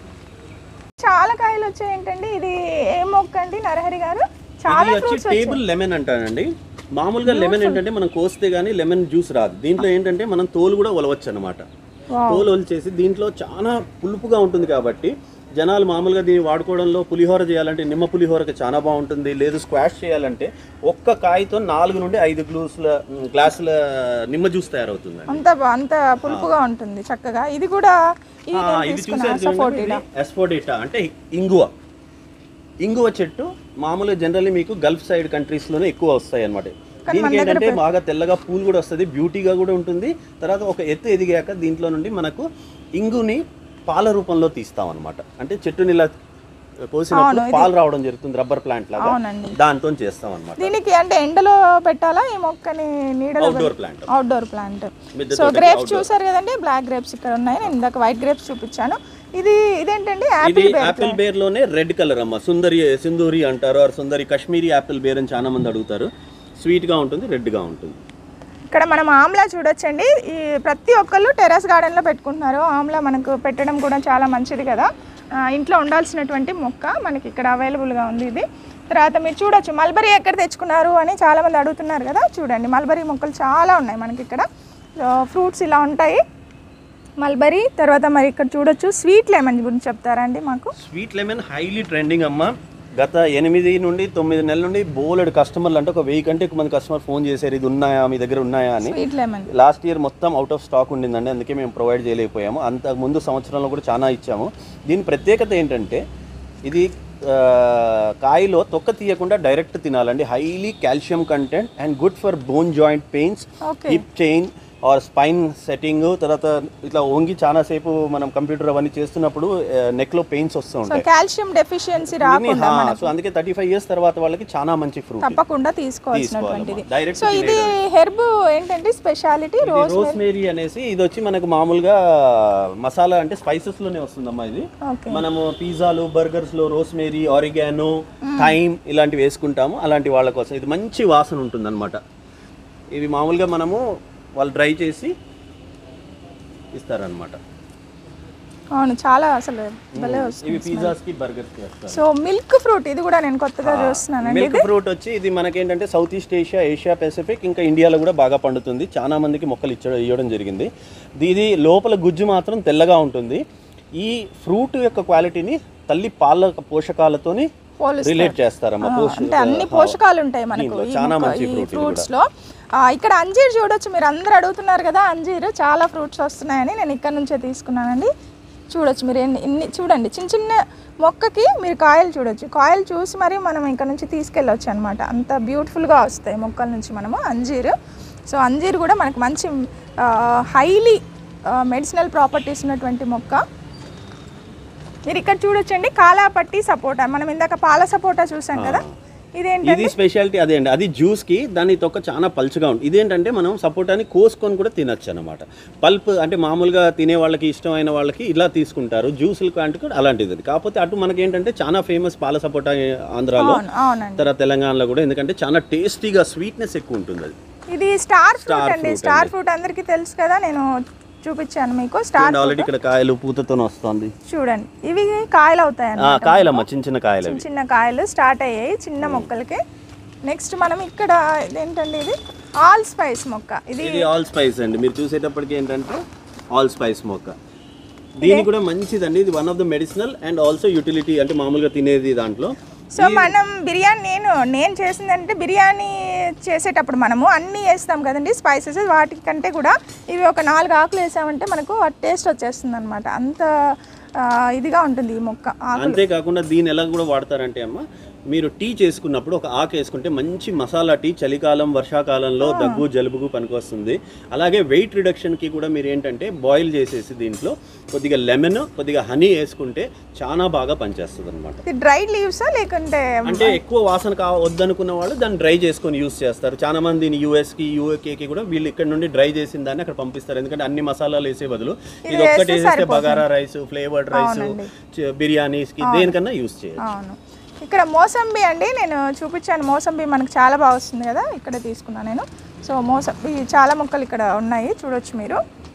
చాలా కాయలు వచ్చాయి ఏంటండి ఇది ఏ మొక్క అండి నరహరి గారు చాలా ఇది వచ్చి టేబుల్ లెమన్ అంటానండి మామూలుగా లెమన్ ఏంటంటే మనం కోస్తే గానీ లెమన్ జ్యూస్ రాదు దీంట్లో ఏంటంటే మనం తోలు కూడా ఒలవచ్చు అనమాట తోలు ఒలిచేసి దీంట్లో చాలా పులుపుగా ఉంటుంది కాబట్టి జనాలు మామూలుగా దీన్ని వాడుకోవడంలో పులిహోర చేయాలంటే నిమ్మ పులిహోరకి చాలా బాగుంటుంది లేదు స్క్వాష్ చేయాలంటే ఒక్క కాయతో నాలుగు నుండి ఐదు గ్లూసుల మ్, గ్లాసుల నిమ్మ జ్యూస్ తయారవుతుంది అంత బా- అంత పులుపుగా ఉంటుంది చక్కగా ఇది కూడా ఇది ఆ, నేను ఇది తీసుకున్నాను చూసారు సపోర్ట్ ఎస్ఫోడేటా అంటే ఇంగువ ఇంగువ చెట్టు మామూలుగా జనరల్లీ మీకు గల్ఫ్ సైడ్ కంట్రీస్ లోనే ఎక్కువ వస్తాయి అనమాట దీనికి ఏంటంటే బాగా తెల్లగా పూలు కూడా వస్తుంది బ్యూటీగా కూడా ఉంటుంది తర్వాత ఒక ఎత్తు ఎదిగాక దీంట్లో నుండి మనకు ఇంగుని పాల రూపంలో తీస్తాం అనమాట అంటే చెట్టుని ఇలా కోసినప్పుడు పాలు రావడం జరుగుతుంది రబ్బర్ ప్లాంట్ లాగా అవునండి దాంతో చేస్తాం అనమాట దీనికి అంటే ఎండలో పెట్టాలా ఈ మొక్కని నీడలో అవుట్డోర్ ప్లాంట్ అవుట్డోర్ ప్లాంట్ మిద్దె సో గ్రేప్స్ చూసారు కదండి బ్లాక్ గ్రేప్స్ ఇక్కడ ఉన్నాయి నేను ఇందాక వైట్ గ్రేప్స్ చూపించాను ఇది ఇదేంటండి ఇది యాపిల్ యాపిల్ బేర్ లోనే రెడ్ కలర్ అమ్మ సుందరి సింధూరి అంటారు ఆర్ సుందరి కాశ్మీరీ యాపిల్ బేర్ అని చాలా మంది అడుగుతారు స్వీట్ గా ఉంటుంది రెడ్ గా ఉంటుంది ఇక్కడ మనం ఆమ్లా చూడొచ్చండి ఈ ప్రతి ఒక్కళ్ళు టెర్రస్ గార్డెన్లో పెట్టుకుంటున్నారు ఆమ్లా మనకు పెట్టడం కూడా చాలా మంచిది కదా ఆ, ఇంట్లో ఉండాల్సినటువంటి మొక్క మనకి ఇక్కడ అవైలబుల్గా ఉంది ఇది తర్వాత మీరు చూడొచ్చు మల్బరీ ఎక్కడ తెచ్చుకున్నారు అని చాలామంది అడుగుతున్నారు కదా చూడండి మల్బరీ మొక్కలు చాలా ఉన్నాయి మనకి ఇక్కడ ఫ్రూట్స్ ఇలా ఉంటాయి మల్బరీ తర్వాత మరి ఇక్కడ చూడొచ్చు స్వీట్ లెమన్ గురించి చెప్తారా అండి మాకు స్వీట్ లెమన్ హైలీ ట్రెండింగ్ అమ్మ గత ఎనిమిది నుండి తొమ్మిది నెలల నుండి బోలెడు కస్టమర్లు అంటే ఒక వెయ్యి కంటే ఎక్కువ మంది కస్టమర్ ఫోన్ చేశారు ఇది ఉన్నాయా మీ దగ్గర ఉన్నాయా అని స్వీట్ లెమన్ లాస్ట్ ఇయర్ మొత్తం అవుట్ ఆఫ్ స్టాక్ ఉండిందండి అందుకే మేము ప్రొవైడ్ చేయలేకపోయాము అంత ముందు సంవత్సరంలో కూడా చాలా ఇచ్చాము దీని ప్రత్యేకత ఏంటంటే ఇది ఆ, కాయలో తొక్క తీయకుండా డైరెక్ట్ తినాలండి highly calcium content and good for bone joint pains okay hip chain or spine setting తర్వాత ఇట్లా వంగి చాలా సేపు మనం కంప్యూటర్ అవన్నీ చేస్తున్నప్పుడు నెక్ లో పెయిన్స్ వస్తూ సో ఉంటాయి కాల్షియం డెఫిషియన్సీ రాకుండా సో అందుకే థర్టీ ఫైవ్ ఇయర్స్ తర్వాత వాళ్ళకి చాలా మంచి ఫ్రూట్ తప్పకుండా తీసుకోవాల్సినటువంటిది డైరెక్ట్ సో ఇది హెర్బ్ ఏంటంటే స్పెషాలిటీ రోజ్ రోస్ మేరీ అనేసి ఇది వచ్చి మనకు మామూలుగా మసాలా అంటే స్పైసెస్ లోనే వస్తుందమ్మా ఇది ఓకే మనము పిజ్జాలు బర్గర్స్ లో రోస్ మేరీ ఆరిగానో థైమ్ ఇలాంటివి వేసుకుంటాము అలాంటి వాళ్ళ కోసం ఇది మంచి వాసన ఉంటుంది ఇవి మామూలుగా మనము వాళ్ళు డ్రై చేసి ఇస్తారనమాట అవును చాలా అసలు భలే వస్తుంది ఇవి పిజ్జాస్ కి బర్గర్స్ కి వేస్తారు సో మిల్క్ ఫ్రూట్ ఇది కూడా నేను కొత్తగా చూస్తున్నానండి మిల్క్ ఫ్రూట్ వచ్చి ఇది మనకేంటంటే South East Asia Asia Pacific ఇంకా ఇండియాలో కూడా బాగా పండుతుంది చాలా మందికి మొక్కలు ఇచ్చ ఇవ్వడం జరిగింది ఇది లోపల గుజ్జు మాత్రం తెల్లగా ఉంటుంది ఈ ఫ్రూట్ యొక్క క్వాలిటీని తల్లి పాల పోషకాలతోని పోలుస్తారు. రిలేట్ చేస్తారమ్మా ఆ, పోష అంటే అన్ని పోషకాలు ఉంటాయి మనకు దీంట్లో ఈ చాలా మొక్క- మంచి ఈ fruit ఇది ఫ్రూట్స్ లో ఆ, ఇక్కడ అంజీర్ చూడొచ్చు మీరు అందరు అడుగుతున్నారు కదా అంజీర్ చాలా ఫ్రూట్స్ వస్తున్నాయని నేను ఇక్కడ నుంచే తీసుకున్నానండి చూడొచ్చు మీరు ఎన్ని ఇన్ని చూడండి చిన్న చిన్న మొక్కకి మీరు కాయలు చూడొచ్చు కాయలు చూసి మరి మనం ఇక్కడ నుంచి తీసుకెళ్ళొచ్చు అనమాట అంత బ్యూటిఫుల్గా వస్తాయి మొక్కల నుంచి మనము అంజీర్ సో అంజీర్ కూడా మనకు మంచి హైలీ మెడిసినల్ ప్రాపర్టీస్ ఉన్నటువంటి మొక్క మీరు ఇక్కడ చూడొచ్చండి కాలాపట్టి సపోటా మనం ఇందాక పాల సపోటా చూసాం కదా ఇదేంటి ఇది స్పెషాలిటీ అదే అండి అది జ్యూస్ కి దాని తొక్క చాలా పలుచగా ఉంటుంది ఇదేంటంటే మనం సపోటాని కోసుకొని కూడా తినొచ్చు అనమాట పల్ప్ అంటే మామూలుగా తినే వాళ్ళకి ఇష్టమైన వాళ్ళకి ఇలా తీసుకుంటారు జ్యూసులు అంటే కూడా అలాంటిది కాకపోతే అటు మనకి ఏంటంటే చాలా ఫేమస్ పాల సపోటా ఆంధ్రాలో అవును అవునండి తర్వాత తెలంగాణలో కూడా ఎందుకంటే చాలా టేస్టీగా స్వీట్నెస్ ఎక్కువ ఉంటుంది అది ఇది స్టార్ ఫ్రూట్ Star అండి fruit స్టార్ ఫ్రూట్ అందరికీ తెలుసు కదా నేను చూపించాను మీకు స్టార్ ఆల్రెడీ ఇక్కడ కాయలు పూతతో వస్తుంది చూడండి ఇవి కాయలు అవుతాయి ఆ, అన్నమాట కాయలమ్మ చిన్న చిన్న కాయలు అవి చిన్న చిన్న కాయలు స్టార్ట్ అయ్యాయి చిన్న మొక్కలకి నెక్స్ట్ మనం ఇక్కడ ఇదేంటండి ఇది ఆల్ స్పైస్ మొక్క ఇది ఇది ఆల్ స్పైస్ అండి మీరు చూసేటప్పటికి ఏంటంటే ఆల్ స్పైస్ మొక్క దీని కూడా మంచిదండి ఇది one of the medicinal and also utility అంటే మామూలుగా తినేది దాంట్లో సో మనం బిర్యానీ నేను నేను చేసిందంటే బిర్యానీ చేసేటప్పుడు మనము అన్నీ వేస్తాం కదండి స్పైసెస్ వాటి కంటే కూడా ఇవి ఒక నాలుగు ఆకులు వేసామంటే మనకు ఆ టేస్ట్ వచ్చేస్తుంది అనమాట అంత ఆ, ఇదిగా ఉంటుంది ఈ మొక్క ఆకులు అంతేకాకుండా దీని ఎలా కూడా వాడతారంటే అమ్మ మీరు టీ చేసుకున్నప్పుడు ఒక ఆకు వేసుకుంటే మంచి మసాలా టీ చలికాలం వర్షాకాలంలో దగ్గు జలుబుకు పనికొస్తుంది అలాగే వెయిట్ రిడక్షన్కి కూడా మీరు ఏంటంటే బాయిల్ చేసేసి దీంట్లో కొద్దిగా లెమన్ కొద్దిగా హనీ వేసుకుంటే చాలా బాగా పనిచేస్తుంది అనమాట ఇది డ్రైడ్ లీవ్సా లేకుంటే అంటే ఎక్కువ వాసన కా వద్దనుకున్న వాళ్ళు దాన్ని డ్రై చేసుకొని యూస్ చేస్తారు చాలా మంది దీన్ని యూఎస్కి యూఏకేకి కూడా వీళ్ళు ఇక్కడ నుండి డ్రై చేసిన దాన్ని అక్కడ పంపిస్తారు ఎందుకంటే అన్ని మసాలాలు వేసే బదులు ఇది ఒక్కటి వేసేస్తే బగారా రైస్ ఫ్లేవర్డ్ రైస్ బిర్యానీస్కి దేనికన్నా యూస్ చేయొచ్చు అవును ఇక్కడ మోసంబి అండి నేను చూపించాను మోసంబి మనకు చాలా బాగా వస్తుంది కదా ఇక్కడ తీసుకున్నాను నేను సో మోసంబి చాలా మొక్కలు ఇక్కడ ఉన్నాయి చూడొచ్చు మీరు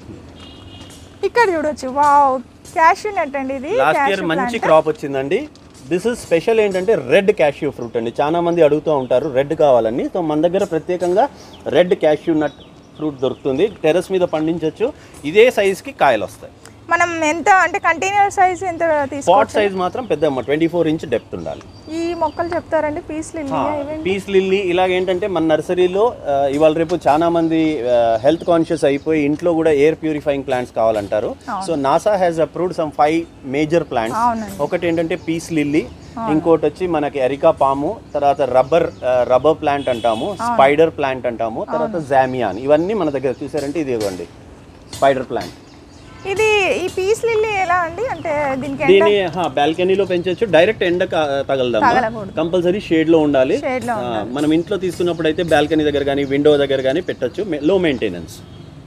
ఇక్కడ చూడొచ్చు వావ్ క్యాష్యూ నట్ అండి ఇది లాస్ట్ ఇయర్ cashew మంచి plant. క్రాప్ వచ్చిందండి దిస్ ఇస్ స్పెషల్ ఏంటంటే రెడ్ క్యాష్యూ ఫ్రూట్ అండి చాలా మంది అడుగుతూ ఉంటారు రెడ్ కావాలని సో మన దగ్గర ప్రత్యేకంగా రెడ్ క్యాష్యూ నట్ ఫ్రూట్ దొరుకుతుంది టెర్రస్ మీద పండించవచ్చు ఇదే సైజ్కి కాయలు వస్తాయి మనం ఎంత అంటే కంటైనర్ సైజ్ ఎంత తీసుకో పాట్ సైజ్ మాత్రం పెద్ద ట్వంటీ ఫోర్ ఇంచ్ డెప్త్ ఉండాలి ఈ మొక్కలు చెప్తారండి పీస్ లిల్లీ ఇవేంటి పీస్ లిల్లీ ఇలాగ ఏంటంటే మన నర్సరీలో ఆ, ఇవాళ రేపు చాలా మంది హెల్త్ కాన్షియస్ అయిపోయి ఇంట్లో కూడా ఎయిర్ ప్యూరిఫైయింగ్ ప్లాంట్స్ కావాలంటారు so NASA has approved some five major plants అవునండి ఒకటి ఏంటంటే పీస్ లిల్లీ ఇంకోటి వచ్చి మనకి ఎరికా పాము తర్వాత రబ్బర్ రబ్బర్ ప్లాంట్ అంటాము స్పైడర్ ప్లాంట్ అంటాము తర్వాత జామియాన్ ఇవన్నీ మన దగ్గర చూసారంటే ఇది ఇవ్వండి స్పైడర్ ప్లాంట్ ఇది ఈ పీస్ లిల్లీ ఎలా అండి అంటే దీనికి ఎండ దీన్ని బాల్కనీలో పెంచవచ్చు డైరెక్ట్ ఎండ క- తగలదమ్మా తగలకూడదు. కంపల్సరీ షేడ్ లో ఉండాలి షేడ్ లో ఆ, మనం ఇంట్లో తీసుకున్నప్పుడు అయితే బాల్కనీ దగ్గర కానీ విండో దగ్గర కానీ పెట్టచ్చు లో మెయింటెనెన్స్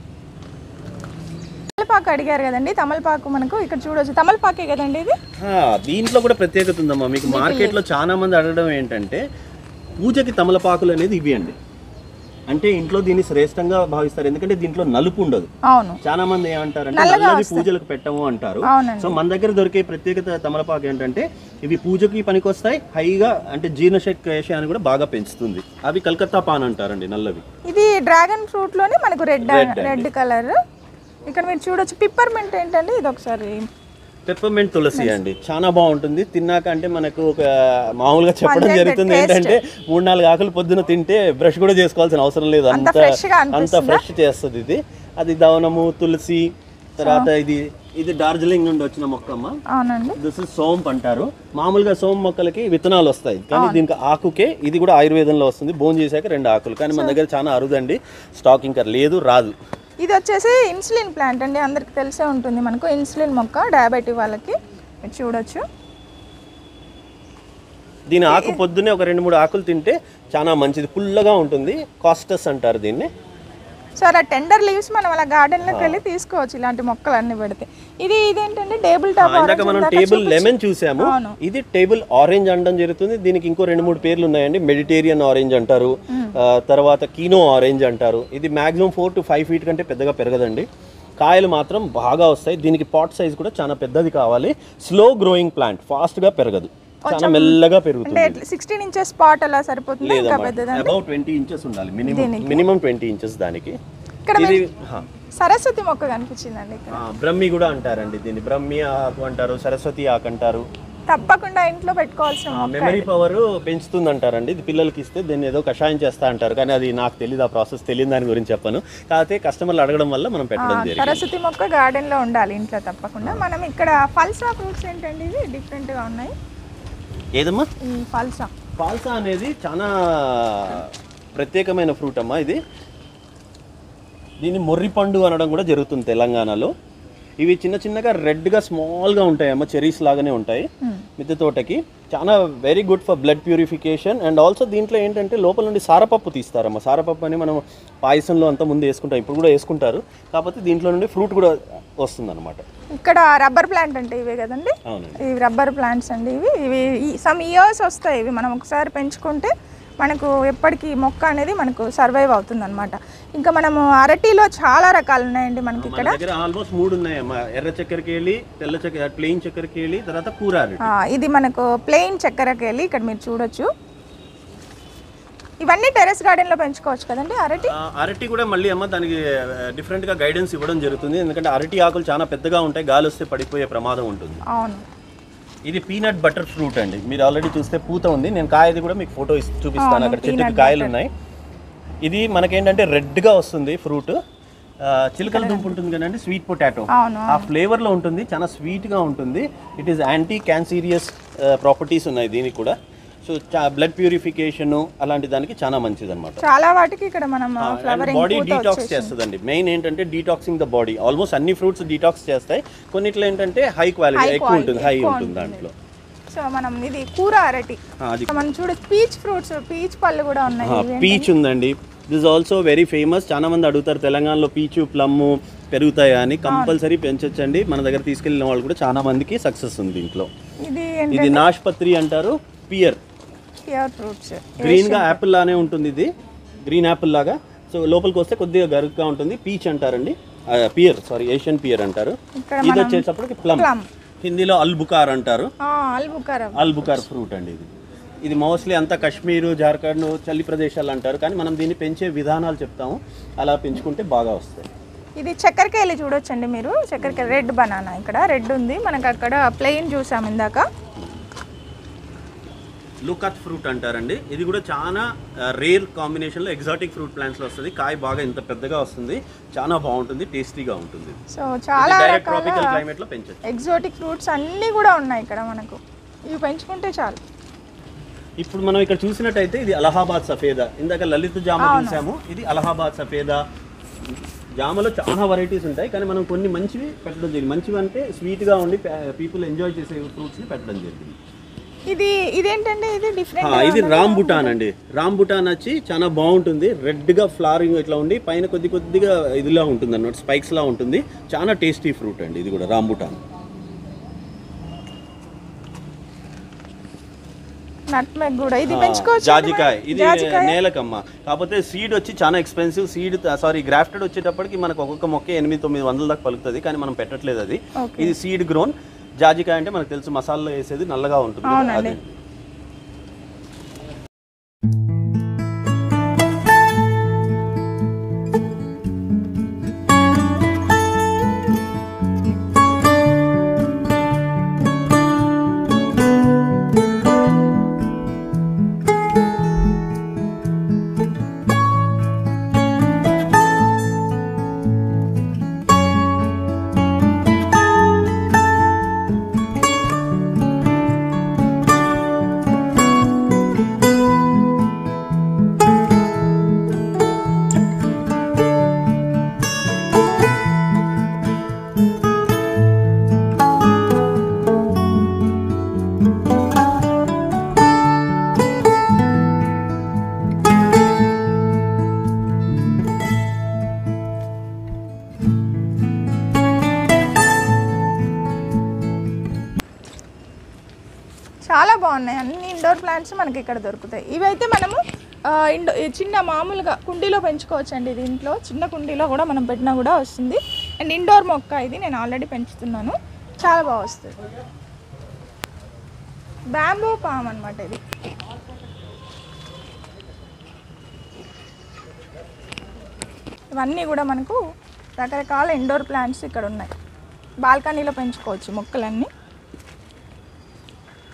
తమలపాకు అడిగారు కదండి తమలపాకు మనకు ఇక్కడ చూడొచ్చు తమలపాకే కదండి ఇది దీంట్లో కూడా ప్రత్యేకత ఉందమ్మా మీకు మార్కెట్లో చాలా మంది అడగడం ఏంటంటే పూజకి తమలపాకులు అనేది ఇవి అండి అంటే ఇంట్లో దీన్ని శ్రేష్టంగా భావిస్తారు ఎందుకంటే దీంట్లో నలుపు ఉండదు అవును చాలా మంది ఏమంటారంటే నల్లది పూజలకు పెట్టము అంటారు అవునండి సో మన దగ్గర దొరికే ప్రత్యేకత తమలపాకు ఏంటంటే ఇవి పూజకి పనికొస్తాయి హైగా అంటే జీర్ణశక్తి కూడా బాగా పెంచుతుంది అవి కలకత్తా పాన్ అంటారండి నల్లవి ఇది డ్రాగన్ ఫ్రూట్ లోనే మనకు రెడ్ Red అండి. రెడ్ కలర్ ఇక్కడ మీరు చూడొచ్చు పిప్పర్మెంట్ ఏంటండి ఇది ఒకసారి పెప్పర్మెంట్ తులసి అండి చాలా బాగుంటుంది తిన్నాక అంటే మనకు ఒక మామూలుగా చెప్పడం Pungent జరుగుతుంది taste. ఏంటంటే మూడు నాలుగు ఆకులు పొద్దున తింటే బ్రష్ కూడా చేసుకోవాల్సిన అవసరం లేదు అంత అంత fresh గా అంత అనిపిస్తుందా? ఫ్రెష్ చేస్తుంది ఇది అది దవనము తులసి తర్వాత ఇది ఇది డార్జిలింగ్ నుండి వచ్చిన మొక్కమ్మ అవునండి దిస్ ఇస్ సోంప్ అంటారు మామూలుగా సోంపు మొక్కలకి విత్తనాలు వస్తాయి కానీ దీనికి ఆకుకే ఇది కూడా ఆయుర్వేదంలో వస్తుంది బోన్ చేశాక రెండు ఆకులు కానీ మన దగ్గర చాలా అరుదండి స్టాక్ ఇంకా లేదు రాదు ఇది వచ్చేసి ఇన్సులిన్ ప్లాంట్ అండి అందరికి తెలిసే ఉంటుంది మనకు ఇన్సులిన్ మొక్క డయాబెటిక్ వాళ్ళకి మీరు చూడొచ్చు దీని ఆకు పొద్దున్నే ఒక రెండు మూడు ఆకులు తింటే చాలా మంచిది పుల్లగా ఉంటుంది కాస్టస్ అంటారు దీన్ని సో అలా టెండర్ లీవ్స్ మనం అలా గార్డెన్లోకి వెళ్ళి తీసుకోవచ్చు ఇలాంటి మొక్కలు అన్ని పెడితే ఇది ఇదేంటండి టేబుల్ టాప్ ఇందాక మనం టేబుల్ లెమన్ చూసాము అవును. ఇది టేబుల్ ఆరెంజ్ అనడం జరుగుతుంది దీనికి ఇంకో రెండు మూడు పేర్లు ఉన్నాయండి మెడిటేరియన్ ఆరెంజ్ అంటారు ఆ, తర్వాత కీనో ఆరెంజ్ అంటారు ఇది maximum four to five feet కంటే పెద్దగా పెరగదండి కాయలు మాత్రం బాగా వస్తాయి దీనికి పాట్ సైజ్ కూడా చాలా పెద్దది కావాలి స్లో గ్రోయింగ్ ప్లాంట్ ఫాస్ట్ గా పెరగదు చాలా మెల్లగా పెరుగుతుంది అంటే సిక్స్టీన్ ఇంచెస్ స్పాట్ అలా సరిపోతుంది ఇంకా పెద్దది అబౌట్ ట్వంటీ ఇంచెస్ ఉండాలి మినిమం మినిమం ట్వంటీ ఇంచెస్ దానికి ఇక్కడ ఇది హా. సరస్వతి మొక్క కనిపించిందండి ఇక్కడ ఆ, బ్రహ్మి కూడా అంటారండి దీన్ని బ్రహ్మి ఆకు అంటారు సరస్వతి ఆకు అంటారు తప్పకుండా ఇంట్లో పెట్టుకోవాల్సిన మొక్క మెమరీ పవర్ పెంచుతుంది అంటారండి ఇది పిల్లలకి ఇస్తే దీన్ని ఏదో కషాయం చేస్తా అంటారు కానీ అది నాకు తెలియదు ఆ ప్రాసెస్ తెలియదు దాని గురించి చెప్పను కాకపోతే కస్టమర్లు అడగడం వల్ల మనం పెట్టడం జరిగింది సరస్వతి మొక్క గార్డెన్ లో ఉండాలి ఇంట్లో తప్పకుండా మనం ఇక్కడ ఫల్సా ఫ్రూట్స్ ఏంటండి ఇవి డిఫరెంట్ గా ఉన్నాయి ఏదమ్మా ఈ ఫల్సా పాల్సా అనేది చాలా ప్రత్యేకమైన ఫ్రూట్ అమ్మా ఇది దీన్ని మొర్రి పండు అనడం కూడా జరుగుతుంది తెలంగాణలో ఇవి చిన్న చిన్నగా రెడ్గా స్మాల్గా ఉంటాయి అమ్మ చెరీస్ లాగానే ఉంటాయి మిద్దె తోటకి చాలా very good for blood purification and also దీంట్లో ఏంటంటే లోపల నుండి సారపప్పు తీస్తారమ్మ సారపప్పు అని మనం పాయసంలో అంతా ముందు వేసుకుంటాం ఇప్పుడు కూడా వేసుకుంటారు కాకపోతే దీంట్లో నుండి ఫ్రూట్ కూడా వస్తుంది ఇక్కడ రబ్బర్ ప్లాంట్ అంటే ఇవే కదండి అవునండి ఇవి రబ్బర్ ప్లాంట్స్ అండి ఇవి ఇవి సమ్ ఇయర్స్ వస్తాయి ఇవి మనం ఒకసారి పెంచుకుంటే మనకు ఎప్పటికీ మొక్క అనేది మనకు సర్వైవ్ అవుతుంది అనమాట ఇంకా మనము అరటిలో చాలా రకాలు ఉన్నాయండి మనకి మన ఇక్కడ దగ్గర ఆల్మోస్ట్ మూడు ఉన్నాయమ్మా ఎర్ర చక్కెరకి వెళ్ళి తెల్ల చక్కెర ప్లెయిన్ చక్కెరకి వెళ్ళి తర్వాత కూర అరటి. ఆ, ఇది మనకు ప్లెయిన్ చక్కెరకి వెళ్ళి ఇక్కడ మీరు చూడొచ్చు ఇవన్నీ టెరెస్ గార్డెన్లో పెంచుకోవచ్చు కదండి అరటి ఆ, అరటి కూడా మళ్ళీ అమ్మ దానికి డిఫరెంట్ గా గైడెన్స్ ఇవ్వడం జరుగుతుంది ఎందుకంటే అరటి ఆకులు చాలా పెద్దగా ఉంటాయి గాలి వస్తే పడిపోయే ప్రమాదం ఉంటుంది అవును ఇది పీనట్ బటర్ ఫ్రూట్ అండి మీరు ఆల్రెడీ చూస్తే పూత ఉంది నేను కాయది కూడా మీకు ఫోటో చూపిస్తాను అవును, అక్కడ చెట్టుకి peanut కాయలు ఉన్నాయి ఇది మనకేంటంటే రెడ్ గా వస్తుంది ఫ్రూట్ చిలకల దుంపు ఉంటుంది కదండి స్వీట్ పొటాటో అవును ఆ ఫ్లేవర్ లో ఉంటుంది చాలా స్వీట్ గా ఉంటుంది it is anti cancerous properties ఉన్నాయి దీనికి కూడా సో బ్లడ్ ప్యూరిఫికేషన్ అలాంటి దానికి చాలా మంచిది అనమాట చాలా వాటికి ఇక్కడ మనం ఫ్లవరింగ్ బాడీ డీటాక్స్ చేస్తుందండి మెయిన్ ఏంటంటే డీటాక్సింగ్ ద బాడీ ఆల్మోస్ట్ అన్ని ఫ్రూట్స్ డీటాక్స్ చేస్తాయి కొన్నిట్లో ఏంటంటే హై క్వాలిటీ High ఎక్కువ quality, ఉంటుంది హై ఎక్కువ ఉంటుంది ఉంటుంది. దాంట్లో సో మనం ఇది కూర అరటి ఆ, అది సో మనం చూడ పీచ్ ఫ్రూట్స్ పీచ్ పళ్ళు కూడా ఉన్నాయి ఇవి పీచ్ ఉందండి దిస్ ఆల్సో వెరీ ఫేమస్ చాలా మంది అడుగుతారు తెలంగాణలో పీచు ప్లమ్ పెరుగుతాయా అని కంపల్సరీ పెంచొచ్చండి మన దగ్గర తీసుకెళ్ళిన వాళ్ళు కూడా చాలా మందికి సక్సెస్ ఉంది దీంట్లో ఇది ఇది నాష్పత్రి అంటారు పియర్ ప్యూర్ ఫ్రూట్స్ గ్రీన్ గా యాపిల్ లానే ఉంటుంది ఇది గ్రీన్ యాపిల్ లాగా సో లోపలికి వస్తే కొద్దిగా గరుగ్గా ఉంటుంది పీచ్ అంటారండి పియర్ సారీ ఏషియన్ పియర్ అంటారు ఇక్కడ ఇది వచ్చేటప్పటికి ప్లమ్ ప్లమ్ హిందీలో అల్బుకార్ అంటారు అల్బుకరం అల్బుకార్ ఫ్రూట్ అండి ఇది ఇది మోస్ట్లీ అంతా కాశ్మీరు జార్ఖండ్ చలి ప్రదేశాలు అంటారు కానీ మనం దీన్ని పెంచే విధానాలు చెప్తాము అలా పెంచుకుంటే బాగా వస్తాయి ఇది చక్కెరకేళి చూడొచ్చండి మీరు చక్కెరకేళి రెడ్ బనానా ఇక్కడ రెడ్ ఉంది మనకు అక్కడ ప్లెయిన్ చూసాం ఇందాక లుకత్ ఫ్రూట్ అంటారండి ఇది కూడా చాలా రేర్ కాంబినేషన్లో ఎగ్జాటిక్ ఫ్రూట్ ప్లాంట్స్లో వస్తుంది కాయ బాగా ఇంత పెద్దగా వస్తుంది చాలా బాగుంటుంది టేస్టీగా ఉంటుంది సో చాలా డైరెక్ట్ రకాల ట్రాపికల్ క్లైమేట్లో పెంచొచ్చు ఎగ్జోటిక్ ఫ్రూట్స్ అన్నీ కూడా ఉన్నాయి ఇక్కడ మనకు ఇవి పెంచుకుంటే చాలు ఇప్పుడు మనం ఇక్కడ చూసినట్టయితే ఇది అలహాబాద్ సఫేదా ఇందాక లలిత జామ చూసాము ఇది అలహాబాద్ సఫేదా జామలో చాలా వెరైటీస్ ఉంటాయి కానీ మనం కొన్ని మంచివి పెట్టడం జరిగింది మంచివి అంటే స్వీట్గా ఉండి పీపుల్ ఎంజాయ్ చేసే ఫ్రూట్స్ని పెట్టడం జరిగింది ఇది ఇదేంటండి ఇది ఆ, డిఫరెంట్ ఇది రామ్ బుటాన్ అండి రామ్ బుటాన్ వచ్చి చాలా బాగుంటుంది రెడ్గా ఫ్లవరింగ్ ఇట్లా ఉండి పైన కొద్ది కొద్దిగా ఇదిలా ఉంటుంది అన్నమాట స్పైక్స్ లా ఉంటుంది చాలా టేస్టీ ఫ్రూట్ అండి ఇది కూడా రామ్ బుటాన్ నట్మెగ్ కూడా ఇది ఆ, పెంచుకోవచ్చు జాజికాయ ఇది జాజికాయ నేలకమ్మ కాకపోతే సీడ్ వచ్చి చాలా ఎక్స్పెన్సివ్ సీడ్ సారీ గ్రాఫ్టెడ్ వచ్చేటప్పటికి మనకు ఒక్కొక్క మొక్క ఎనిమిది తొమ్మిది వందల దాకా పలుకుతుంది కానీ మనం పెట్టట్లేదు అది Okay. ఇది సీడ్ గ్రోన్ జాజికాయ అంటే మనకు తెలుసు మసాలా వేసేది నల్లగా ఉంటుంది కదా, అవునండి. అదే. చాలా బాగున్నాయి అన్ని ఇండోర్ ప్లాంట్స్ మనకి ఇక్కడ దొరుకుతాయి ఇవైతే మనము ఆ, ఇండో ఈ చిన్న మామూలుగా కుండీలో పెంచుకోవచ్చు అండి ఇది ఇంట్లో చిన్న కుండీలో కూడా మనం పెట్టినా కూడా వస్తుంది అండ్ ఇండోర్ మొక్క ఇది నేను ఆల్రెడీ పెంచుతున్నాను చాలా బాగా వస్తుంది బ్యాంబూ పామ్ అనమాట ఇది ఇవన్నీ కూడా మనకు రకరకాల ఇండోర్ ప్లాంట్స్ ఇక్కడ ఉన్నాయి బాల్కనీలో పెంచుకోవచ్చు మొక్కలన్నీ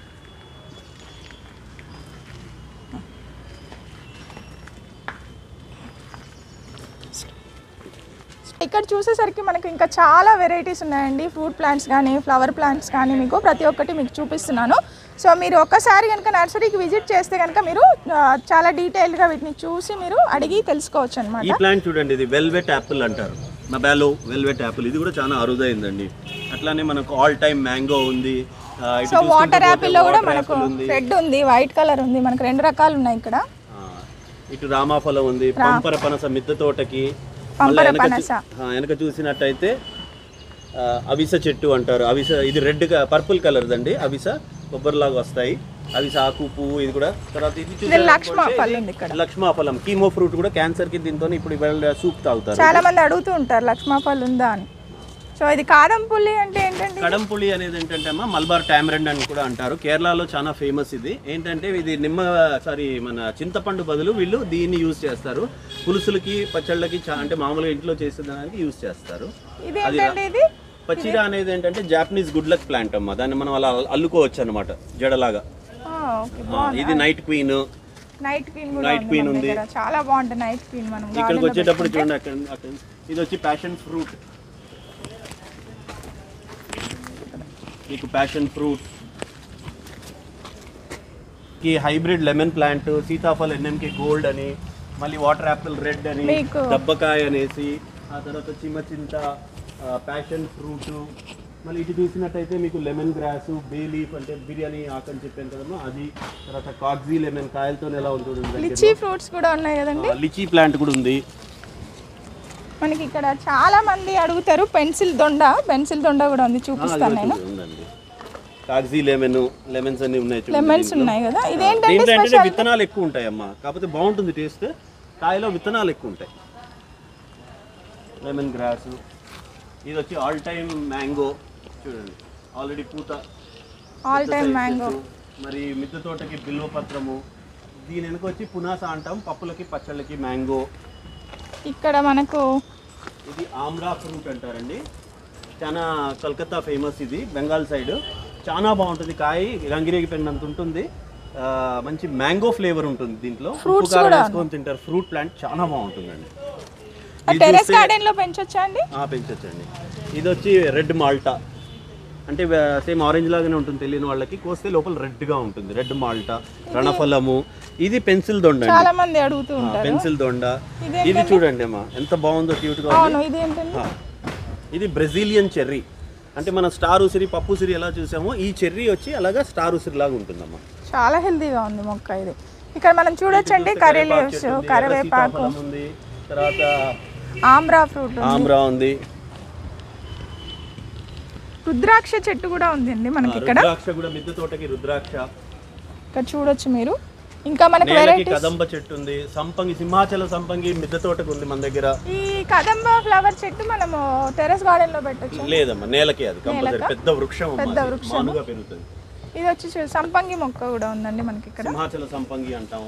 ఇక్కడ చూసేసరికి మనకు ఇంకా చాలా వెరైటీస్ ఉన్నాయండి ఫ్రూట్ ప్లాంట్స్ కానీ ఫ్లవర్ ప్లాంట్స్ కానీ మీకు ప్రతి ఒక్కటి మీకు చూపిస్తున్నాను సో మీరు ఒక్కసారి కనుక నర్సరీకి విజిట్ చేస్తే కనుక మీరు ఆ, చాలా డీటెయిల్గా వీటిని చూసి మీరు అడిగి తెలుసుకోవచ్చు అనమాట ఈ ప్లాంట్ చూడండి ఇది వెల్వెట్ యాపిల్ అంటారు మబాలో వెల్వెట్ యాపిల్ ఇది కూడా చాలా అరుదైందండి అట్లానే మనకు ఆల్ టైమ్ మ్యాంగో ఉంది ఆ, ఇటు సో చూసుకుంటే వాటర్ పోతే యాపిల్లో కూడా water మనకు apple ఉంది రెడ్ ఉంది వైట్ కలర్ ఉంది మనకు రెండు రకాలు ఉన్నాయి ఇక్కడ ఆ, ఇటు రామాఫలం ఉంది పంపర పనస మిద్దె తోటకి పంపర మళ్ళా వెనక పనస. చూ- ఆ, వెనక చూసినట్టయితే ఆ, అవిస చెట్టు అంటారు అవిస ఇది రెడ్ పర్పుల్ కలర్ దండి అవిస కొబ్బరిలాగా వస్తాయి అవిస ఆకు పువ్వు ఇది కూడా తర్వాత ఇది ఇది చూసారనుకోండి, లక్ష్మ పళ్ళు ఉంది ఇక్కడ లక్ష్మాఫలం కీమో ఫ్రూట్ కూడా క్యాన్సర్ కి దీంతో ఇప్పుడు ఇవాళ సూప్ తాగుతారు చాలా మంది అడుగుతూ ఉంటారు లక్ష్మాపల్లి ఉందా అని సో ఇది కాదంపుల్లి అంటే ఏంటండి కడంపులి అనేది ఏంటంటే అమ్మా మల్బార్ టామరెండ్ అని కూడా అంటారు కేరళలో చాలా ఫేమస్ ఇది ఏంటంటే ఇది నిమ్మ సారీ మన చింతపండు బదులు వీళ్ళు దీన్ని యూజ్ చేస్తారు పులుసులకి పచ్చళ్ళకి చా- అంటే మామూలుగా ఇంట్లో చేసేదానికి యూజ్ చేస్తారు ఇది ఏంటండి ఇది పచ్చిరా అనేది ఏంటంటే జాపనీస్ గుడ్ లక్ ప్లాంట్ అమ్మా దాన్ని మనం అలా అల్లుకోవచ్చు అనమాట జడలాగా ఓకే ఆ, ఇది నైట్ క్వీన్ నైట్ క్వీన్ కూడా నైట్ ఉంది క్వీన్ మన ఉంది దగ్గర చాలా బాగుంటుంది నైట్ క్వీన్ మనం ఇక్కడికి వచ్చేటప్పుడు చూడండి అక్కడ అక్కడ ఇది వచ్చి ప్యాషన్ ఫ్రూట్ మీకు ప్యాషన్ ఫ్రూట్ ఈ హైబ్రిడ్ లెమన్ ప్లాంట్ సీతాఫల్ ఎన్ఎంకే గోల్డ్ అని మళ్ళీ వాటర్ యాపిల్ రెడ్ అని మీకు దబ్బకాయ అనేసి ఆ తర్వాత చిమ్మ చింత ప్యాషన్ ఫ్రూట్ మళ్ళీ ఇటు చూసినట్టయితే మీకు లెమన్ గ్రాస్ బే లీఫ్ అంటే బిర్యానీ ఆకు అని చెప్పాను కదమ్మా అది తర్వాత కాగ్జీ లెమన్ కాయలతో ఎలా ఉంటుంది లిచీ ఫ్రూట్స్ కూడా ఉన్నాయి కదండి లిచీ ప్లాంట్ కూడా ఉంది మనకి ఇక్కడ చాలా మంది అడుగుతారు పెన్సిల్ దొండ పెన్సిల్ దొండ కూడా ఉంది చూపిస్తాను నేను ఉందండి కాగ్జీ లెమన్ లెమన్స్ అన్ని ఉన్నాయి చూడండి లెమన్స్ దీంట్లో. ఉన్నాయి కదా ఇదేంటంటే దీంట్లో ఏంటంటే స్పెషల్ విత్తనాలు ఎక్కువ ఉంటాయి అమ్మా కాకపోతే బాగుంటుంది టేస్ట్ కాయలో విత్తనాలు ఎక్కువ ఉంటాయి లెమన్ గ్రాస్ ఇది వచ్చి ఆల్ టైమ్ మ్యాంగో చూడండి ఆల్రెడీ పూత ఆల్ పెద్ద టైమ్ size మ్యాంగో చెట్టు. మరి మిద్దె తోటకి బిల్వ పత్రము దీని వెనుక వచ్చి పునాస అంటాం పప్పులకి పచ్చళ్ళకి మ్యాంగో ఇక్కడ మనకు ఇది ఆమ్రా ఫ్రూట్ అంటారండి చాలా కలకత్తా ఫేమస్ ఇది బెంగాల్ సైడ్ చాలా బాగుంటుంది కాయ గంగిరేగి పెన్నంత ఉంటుంది ఆ, మంచి మ్యాంగో ఫ్లేవర్ ఉంటుంది దీంట్లో ఉప్పు కారం వేసుకొని తింటారు ఫ్రూట్ ప్లాంట్ చాలా బాగుంటుందండి ఇది టెరెస్ చూస్తే- గార్డెన్ లో పెంచొచ్చా అండి ఆ, పెంచొచ్చండి ఇది వచ్చి రెడ్ మాల్టా అంటే సేమ్ ఆరెంజ్ లాగానే ఉంటుంది తెలియని వాళ్ళకి కోస్తే లోపల రెడ్ గా ఉంటుంది రెడ్ మాల్టా రణఫలము ఇది పెన్సిల్ దొండ అండి చాలా మంది అడుగుతూ ఉంటారు పెన్సిల్ దొండ ఇదేంటండి? ఇది చూడండి అమ్మా ఎంత బాగుందో క్యూట్ గా ఉంది. అవును ఇది ఏంటండి ఆ, ఇది బ్రెజిలియన్ చెర్రీ అంటే మనం స్టార్ ఉసిరి పప్పు ఉసిరి ఎలా చూసామో ఈ చెర్రీ వచ్చి అలాగా స్టార్ ఉసిరి లాగా ఉంటుందమ్మా చాలా హెల్తీగా ఉంది మొక్క ఇది ఇక్కడ మనం చూడొచ్చండి కర్రీ లీవ్స్ చెట్టు ఉంది, ఎర్ర కరివేపాకు సీతాఫలం ఉంది తర్వాత ఆమ్రా ఫ్రూట్ ఆమ్రా ఉంది రుద్రాక్ష చెట్టు కూడా ఉందండి మనకి ఇక్కడ రుద్రాక్ష కూడా మిద్దె తోటకి రుద్రాక్ష ఇక్కడ చూడొచ్చు మీరు ఇంకా మనకి నేలకి వెరైటీస్ కదంబ చెట్టు ఉంది సంపంగి సింహాచల సంపంగి మిద్దె తోటకు ఉంది మన దగ్గర ఈ కదంబ ఫ్లవర్ చెట్టు మనము టెరెస్ గార్డెన్ లో పెట్టొచ్చు లేదమ్మా నేలకి అది కంపల్సరీ పెద్ద వృక్షం అమ్మా పెద్ద అది. వృక్షము. మానుగా పెరుగుతుంది ఇది వచ్చి చూ- సంపంగి మొక్క కూడా ఉందండి మనకి ఇక్కడ సింహాచల సంపంగి అంటాము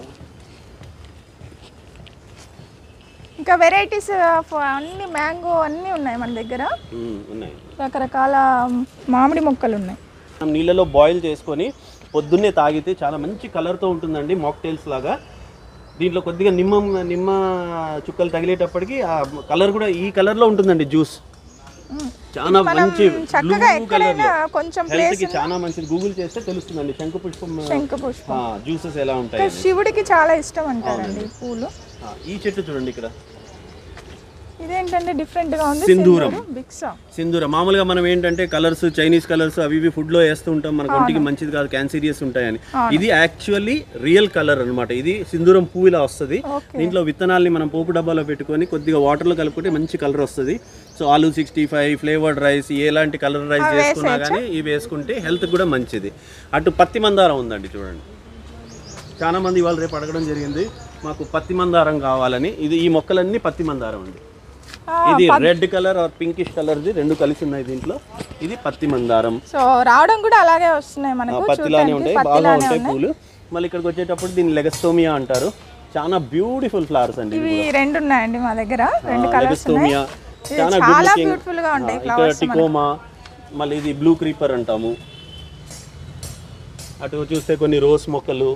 ఇంకా వెరైటీస్ అన్ని మ్యాంగో అన్నీ ఉన్నాయి మన దగ్గర ఉమ్, ఉన్నాయి రకరకాల మామిడి మొక్కలు ఉన్నాయి మనం నీళ్ళలో బాయిల్ చేసుకొని పొద్దున్నే తాగితే చాలా మంచి కలర్తో ఉంటుందండి మాక్టైల్స్ లాగా దీంట్లో కొద్దిగా నిమ్మ నిమ్మ చుక్కలు తగిలేటప్పటికి ఆ కలర్ కూడా ఈ కలర్లో ఉంటుందండి జ్యూస్ మ్మ్. చాలా మంచి చక్కగా బ్లూ కలర్ ఎక్కడైనా కొంచెం హెల్త్ కి చాలా మంచిది గూగుల్ చేస్తే తెలుస్తుందండి శంకు పుష్పం శంఖ పుష్పం జ్యూసెస్ ఎలా ఉంటాయి శివుడికి చాలా ఇష్టం అంటారండి ఈ పూలు ఆ, ఈ చెట్టు చూడండి ఇక్కడ ఇదేంటంటే డిఫరెంట్ గా ఉంది సింధూరం. బిక్సా సింధూర మామూలుగా మనం ఏంటంటే కలర్స్ చైనీస్ కలర్స్ అవి ఇవి ఫుడ్ లో వేస్తూ ఉంటాం మనకు ఒంటికి మంచిది కాదు క్యాన్సీరియస్ ఉంటాయని ఇది యాక్చువల్లీ రియల్ కలర్ అన్నమాట ఇది సింధూరం పువ్వు ఇలా వస్తుంది ఓకే దీంట్లో విత్తనాల్ని మనం పోపు డబ్బాలో పెట్టుకొని కొద్దిగా వాటర్లో కలుపుకుంటే మంచి కలర్ వస్తుంది సో ఆలూ సిక్స్టీ ఫైవ్ ఫ్లేవర్డ్ రైస్ ఎలాంటి కలర్ రైస్ చేసుకున్నా కానీ ఇవి వేసుకుంటే హెల్త్ కూడా మంచిది అటు పత్తి మందారం ఉందండి చూడండి చాలా మంది ఇవాళ రేపు అడగడం జరిగింది మాకు పత్తి మందారం కావాలని ఇది ఈ మొక్కలన్నీ పత్తి మందారం అండి ఆ, ఇది రెడ్ కలర్ ఆర్ పింకిష్ కలర్ది రెండు కలిసి ఉన్నాయి దీంట్లో ఇది పత్తి మందారం సో రావడం కూడా అలాగే వస్తున్నాయి ఆ, మనకు పత్తిలానే చూడటానికి ఉంటాయి బాగా పత్తిలానే ఉంటాయి ఉన్నాయి పూలు మళ్ళీ ఇక్కడికి వచ్చేటప్పుడు దీన్ని లెగస్తోమియా అంటారు చాలా బ్యూటిఫుల్ ఫ్లవర్స్ అండి ఇవి రెండు ఉన్నాయండి మా దగ్గర రెండు కలర్స్ ఉన్నాయి లెగస్తోమియా ఇది చాలా చాలా గుడ్ లుకింగ్ బ్యూటిఫుల్ గా ఉంటాయి ఇక్కడ ఫ్లవర్స్ టికోమా మళ్ళీ ఇది బ్లూ క్రీపర్ అంటాము అటు చూస్తే కొన్ని రోస్ మొక్కలు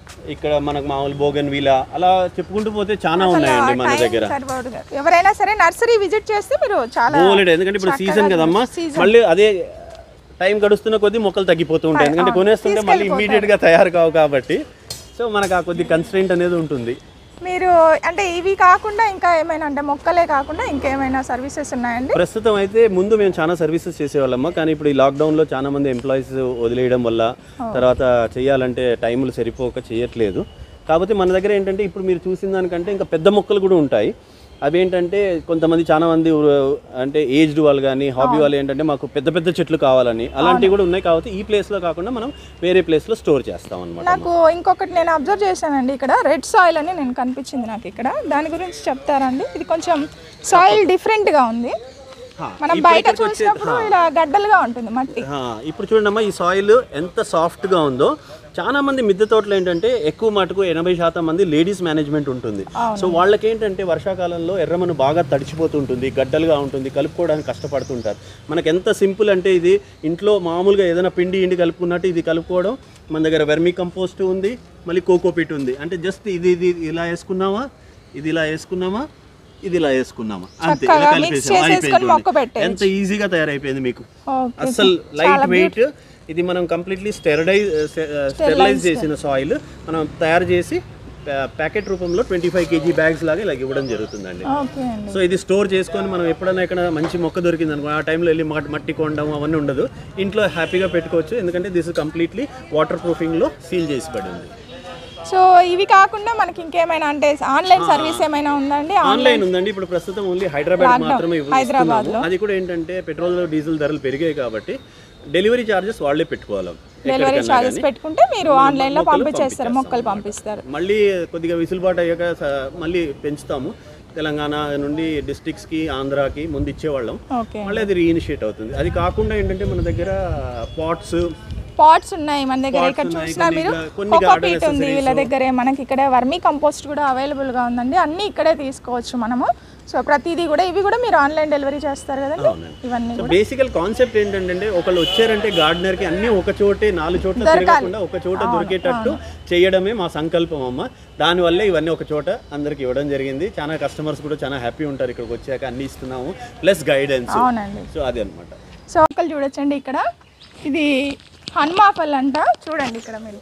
ఇక్కడ మనకు మామూలు బోగన్ వీలా అలా చెప్పుకుంటూ పోతే చాలా ఉన్నాయండి మన టైం దగ్గర సరిపోదు కదా. ఎవరైనా సరే నర్సరీ విజిట్ చేస్తే మీరు చాలా బోలెడు ఎందుకంటే ఇప్పుడు సీజన్ కదమ్మా మళ్ళీ అదే టైం గడుస్తున్న కొద్దీ మొక్కలు తగ్గిపోతూ ఉంటాయి ఎందుకంటే కొనేస్తుంటే మళ్ళీ ఇమీడియట్ గా తయారు కావు కాబట్టి సో మనకు ఆ కొద్ది కన్స్ట్రెంట్ అనేది ఉంటుంది మీరు అంటే ఇవి కాకుండా ఇంకా ఏమైనా అంటే మొక్కలే కాకుండా ఇంకేమైనా సర్వీసెస్ ఉన్నాయండి ప్రస్తుతం అయితే ముందు మేము చాలా సర్వీసెస్ చేసేవాళ్ళమ్మా కానీ ఇప్పుడు ఈ లాక్డౌన్లో చాలా మంది ఎంప్లాయీస్ వదిలేయడం వల్ల తర్వాత చేయాలంటే టైంలు సరిపోక చేయట్లేదు కాకపోతే మన దగ్గర ఏంటంటే ఇప్పుడు మీరు చూసిన దానికంటే ఇంకా పెద్ద మొక్కలు కూడా ఉంటాయి అవి ఏంటంటే కొంతమంది చాలా మంది ఊ- అంటే ఏజ్డ్ వాళ్ళు కానీ హాబీ వాళ్ళు ఏంటంటే మాకు పెద్ద పెద్ద చెట్లు కావాలని అలాంటివి కూడా ఉన్నాయి కాబట్టి ఈ ప్లేస్లో కాకుండా మనం వేరే ప్లేస్లో స్టోర్ చేస్తాం అనమాట నాకు ఇంకొకటి నేను అబ్జర్వ్ చేశానండి ఇక్కడ రెడ్ సాయిల్ అని నేను కనిపించింది నాకు ఇక్కడ దాని గురించి చెప్తారండి ఇది కొంచెం సాయిల్ డిఫరెంట్గా ఉంది మనం బయట చూసినప్పుడు ఇలా గడ్డలుగా ఉంటుంది మట్టి ఆ, ఇప్పుడు చూడండి అమ్మా ఈ సాయిల్ ఎంత సాఫ్ట్గా ఉందో చాలా మంది మిద్దె తోటలు ఏంటంటే ఎక్కువ మటుకు ఎనభై శాతం మంది లేడీస్ మేనేజ్మెంట్ ఉంటుంది సో వాళ్ళకి ఏంటంటే వర్షాకాలంలో ఎర్రమను బాగా తడిచిపోతుంటుంది గడ్డలుగా ఉంటుంది కలుపుకోవడానికి కష్టపడుతుంటారు మనకి ఎంత సింపుల్ అంటే ఇది ఇంట్లో మామూలుగా ఏదైనా పిండి ఇండి కలుపుకున్నట్టు ఇది కలుపుకోవడం మన దగ్గర వెర్మీ కంపోస్ట్ ఉంది మళ్ళీ కోకోపిట్ ఉంది అంటే జస్ట్ ఇది ఇది ఇలా వేసుకున్నామా ఇది ఇలా వేసుకున్నామా ఇది ఇలా వేసుకున్నామా అంతే ఇలా చక్కగా mix కలిపేసాం చేసేసుకొని అయిపోయింది మొక్క చూడండి. పెట్టేయచ్చు. ఎంత ఈజీగా తయారైపోయింది మీకు ఓకే అసలు లైట్ వెయిట్ ఇది మనం కంప్లీట్లీ స్టెరడైజ్ స్టెరిలైజ్ చేసిన సాయిల్ మనం తయారు చేసి ప్యాకెట్ రూపంలో ట్వంటీ ఫైవ్ కేజీ బ్యాగ్స్ లాగా ఇలా ఇవ్వడం జరుగుతుందండి ఓకే అండి సో ఇది స్టోర్ చేసుకొని మనం ఎప్పుడైనా ఇక్కడ మంచి మొక్క దొరికింది అనుకో ఆ టైంలో వెళ్ళి మట్- మట్టి కొండం అవన్నీ ఉండదు ఇంట్లో హ్యాపీగా పెట్టుకోవచ్చు ఎందుకంటే దిస్ కంప్లీట్లీ వాటర్ ప్రూఫింగ్లో సీల్ చేసి పడి ఉంది సో ఇవి కాకుండా మనకి ఇంకేమైనా అంటే ఆన్లైన్ సర్వీస్ ఏమైనా ఉందండి ఆన్లైన్ ఉందండి ఇప్పుడు ప్రస్తుతం ఓన్లీ హైదరాబాద్ మాత్రమే హైదరాబాద్ ఇస్తున్నాము అది కూడా ఏంటంటే పెట్రోల్ డీజిల్ ధరలు పెరిగాయి కాబట్టి డెలివరీ చార్జెస్ వాళ్ళే పెట్టుకోవాలి డెలివరీ ఛార్జెస్ పెట్టుకుంటే మీరు ఆన్లైన్ లో పంపించేస్తారు మొక్కలు పంపిస్తారు మళ్ళీ కొద్దిగా విసులుబాటు అయ్యాక స- మళ్ళీ పెంచుతాము తెలంగాణ నుండి డిస్ట్రిక్ట్స్కి ఆంధ్రాకి ముందు ఇచ్చేవాళ్ళం ఓకే మళ్ళీ అది రీఇనిషియేట్ అవుతుంది అది కాకుండా ఏంటంటే మన దగ్గర పాట్స్ పాట్స్ ఉన్నాయి మన దగ్గర Pots ఇక్కడ ఉన్నాయి, చూసినా కొన్ని మీరు ఇక్కడ- కొన్ని garden కోకోపీట్ ఉంది వీళ్ళ దగ్గరే మనకి ఇక్కడ వర్మీ కంపోస్ట్ కూడా అవైలబుల్ గా ఉందండి అన్ని ఇక్కడే తీసుకోవచ్చు మనము సో ప్రతిదీ కూడా ఇవి కూడా మీరు ఆన్లైన్ డెలివరీ చేస్తారు కదండి అవునండి. ఇవన్నీ సో బేసికల్ కాన్సెప్ట్ ఏంటంటే ఒకళ్ళు వచ్చారంటే గార్డెనర్ కి అన్ని ఒక చోటే నాలుగు చోట్ల తిరగకుండా ఒక చోట దొరికేటట్టు చేయడమే మా సంకల్పం అమ్మ దానివల్లే ఇవన్నీ ఒక చోట అందరికి ఇవ్వడం జరిగింది చాలా కస్టమర్స్ కూడా చాలా హ్యాపీ ఉంటారు ఇక్కడికి వచ్చాక అన్ని ఇస్తున్నాము ప్లస్ గైడెన్స్ అవునండి సో అది అనమాట సో మొక్కలు చూడొచ్చండి ఇక్కడ ఇది హనుమాఫల్ అంట చూడండి ఇక్కడ మీరు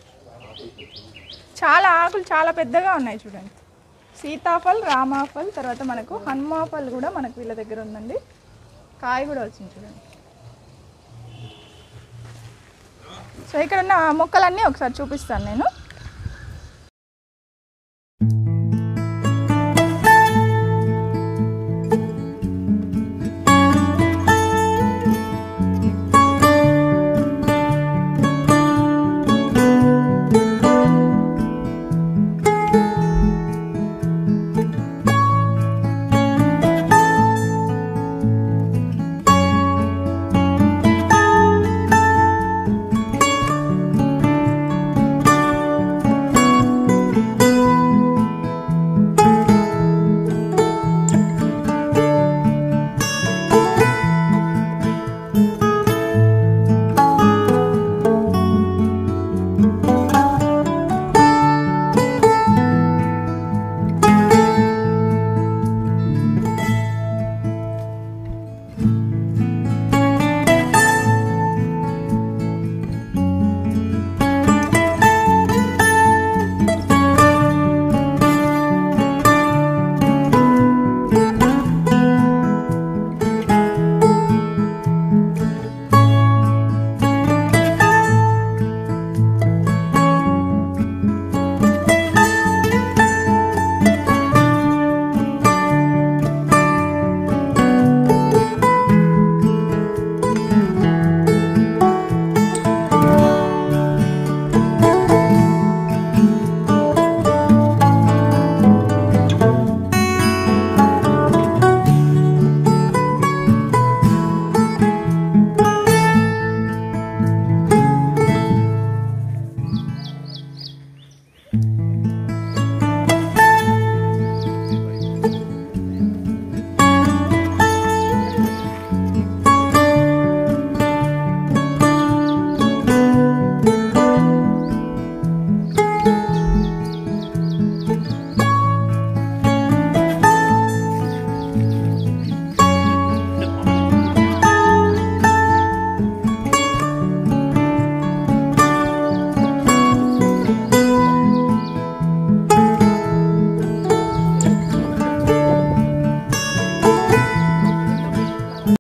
చాలా ఆకులు చాలా పెద్దగా ఉన్నాయి చూడండి సీతాఫల్ రామాఫల్ తర్వాత మనకు హనుమాఫల్ కూడా మనకు వీళ్ళ దగ్గర ఉందండి కాయ కూడా వచ్చింది చూడండి సో ఇక్కడ ఉన్న మొక్కలన్నీ ఒకసారి చూపిస్తాను నేను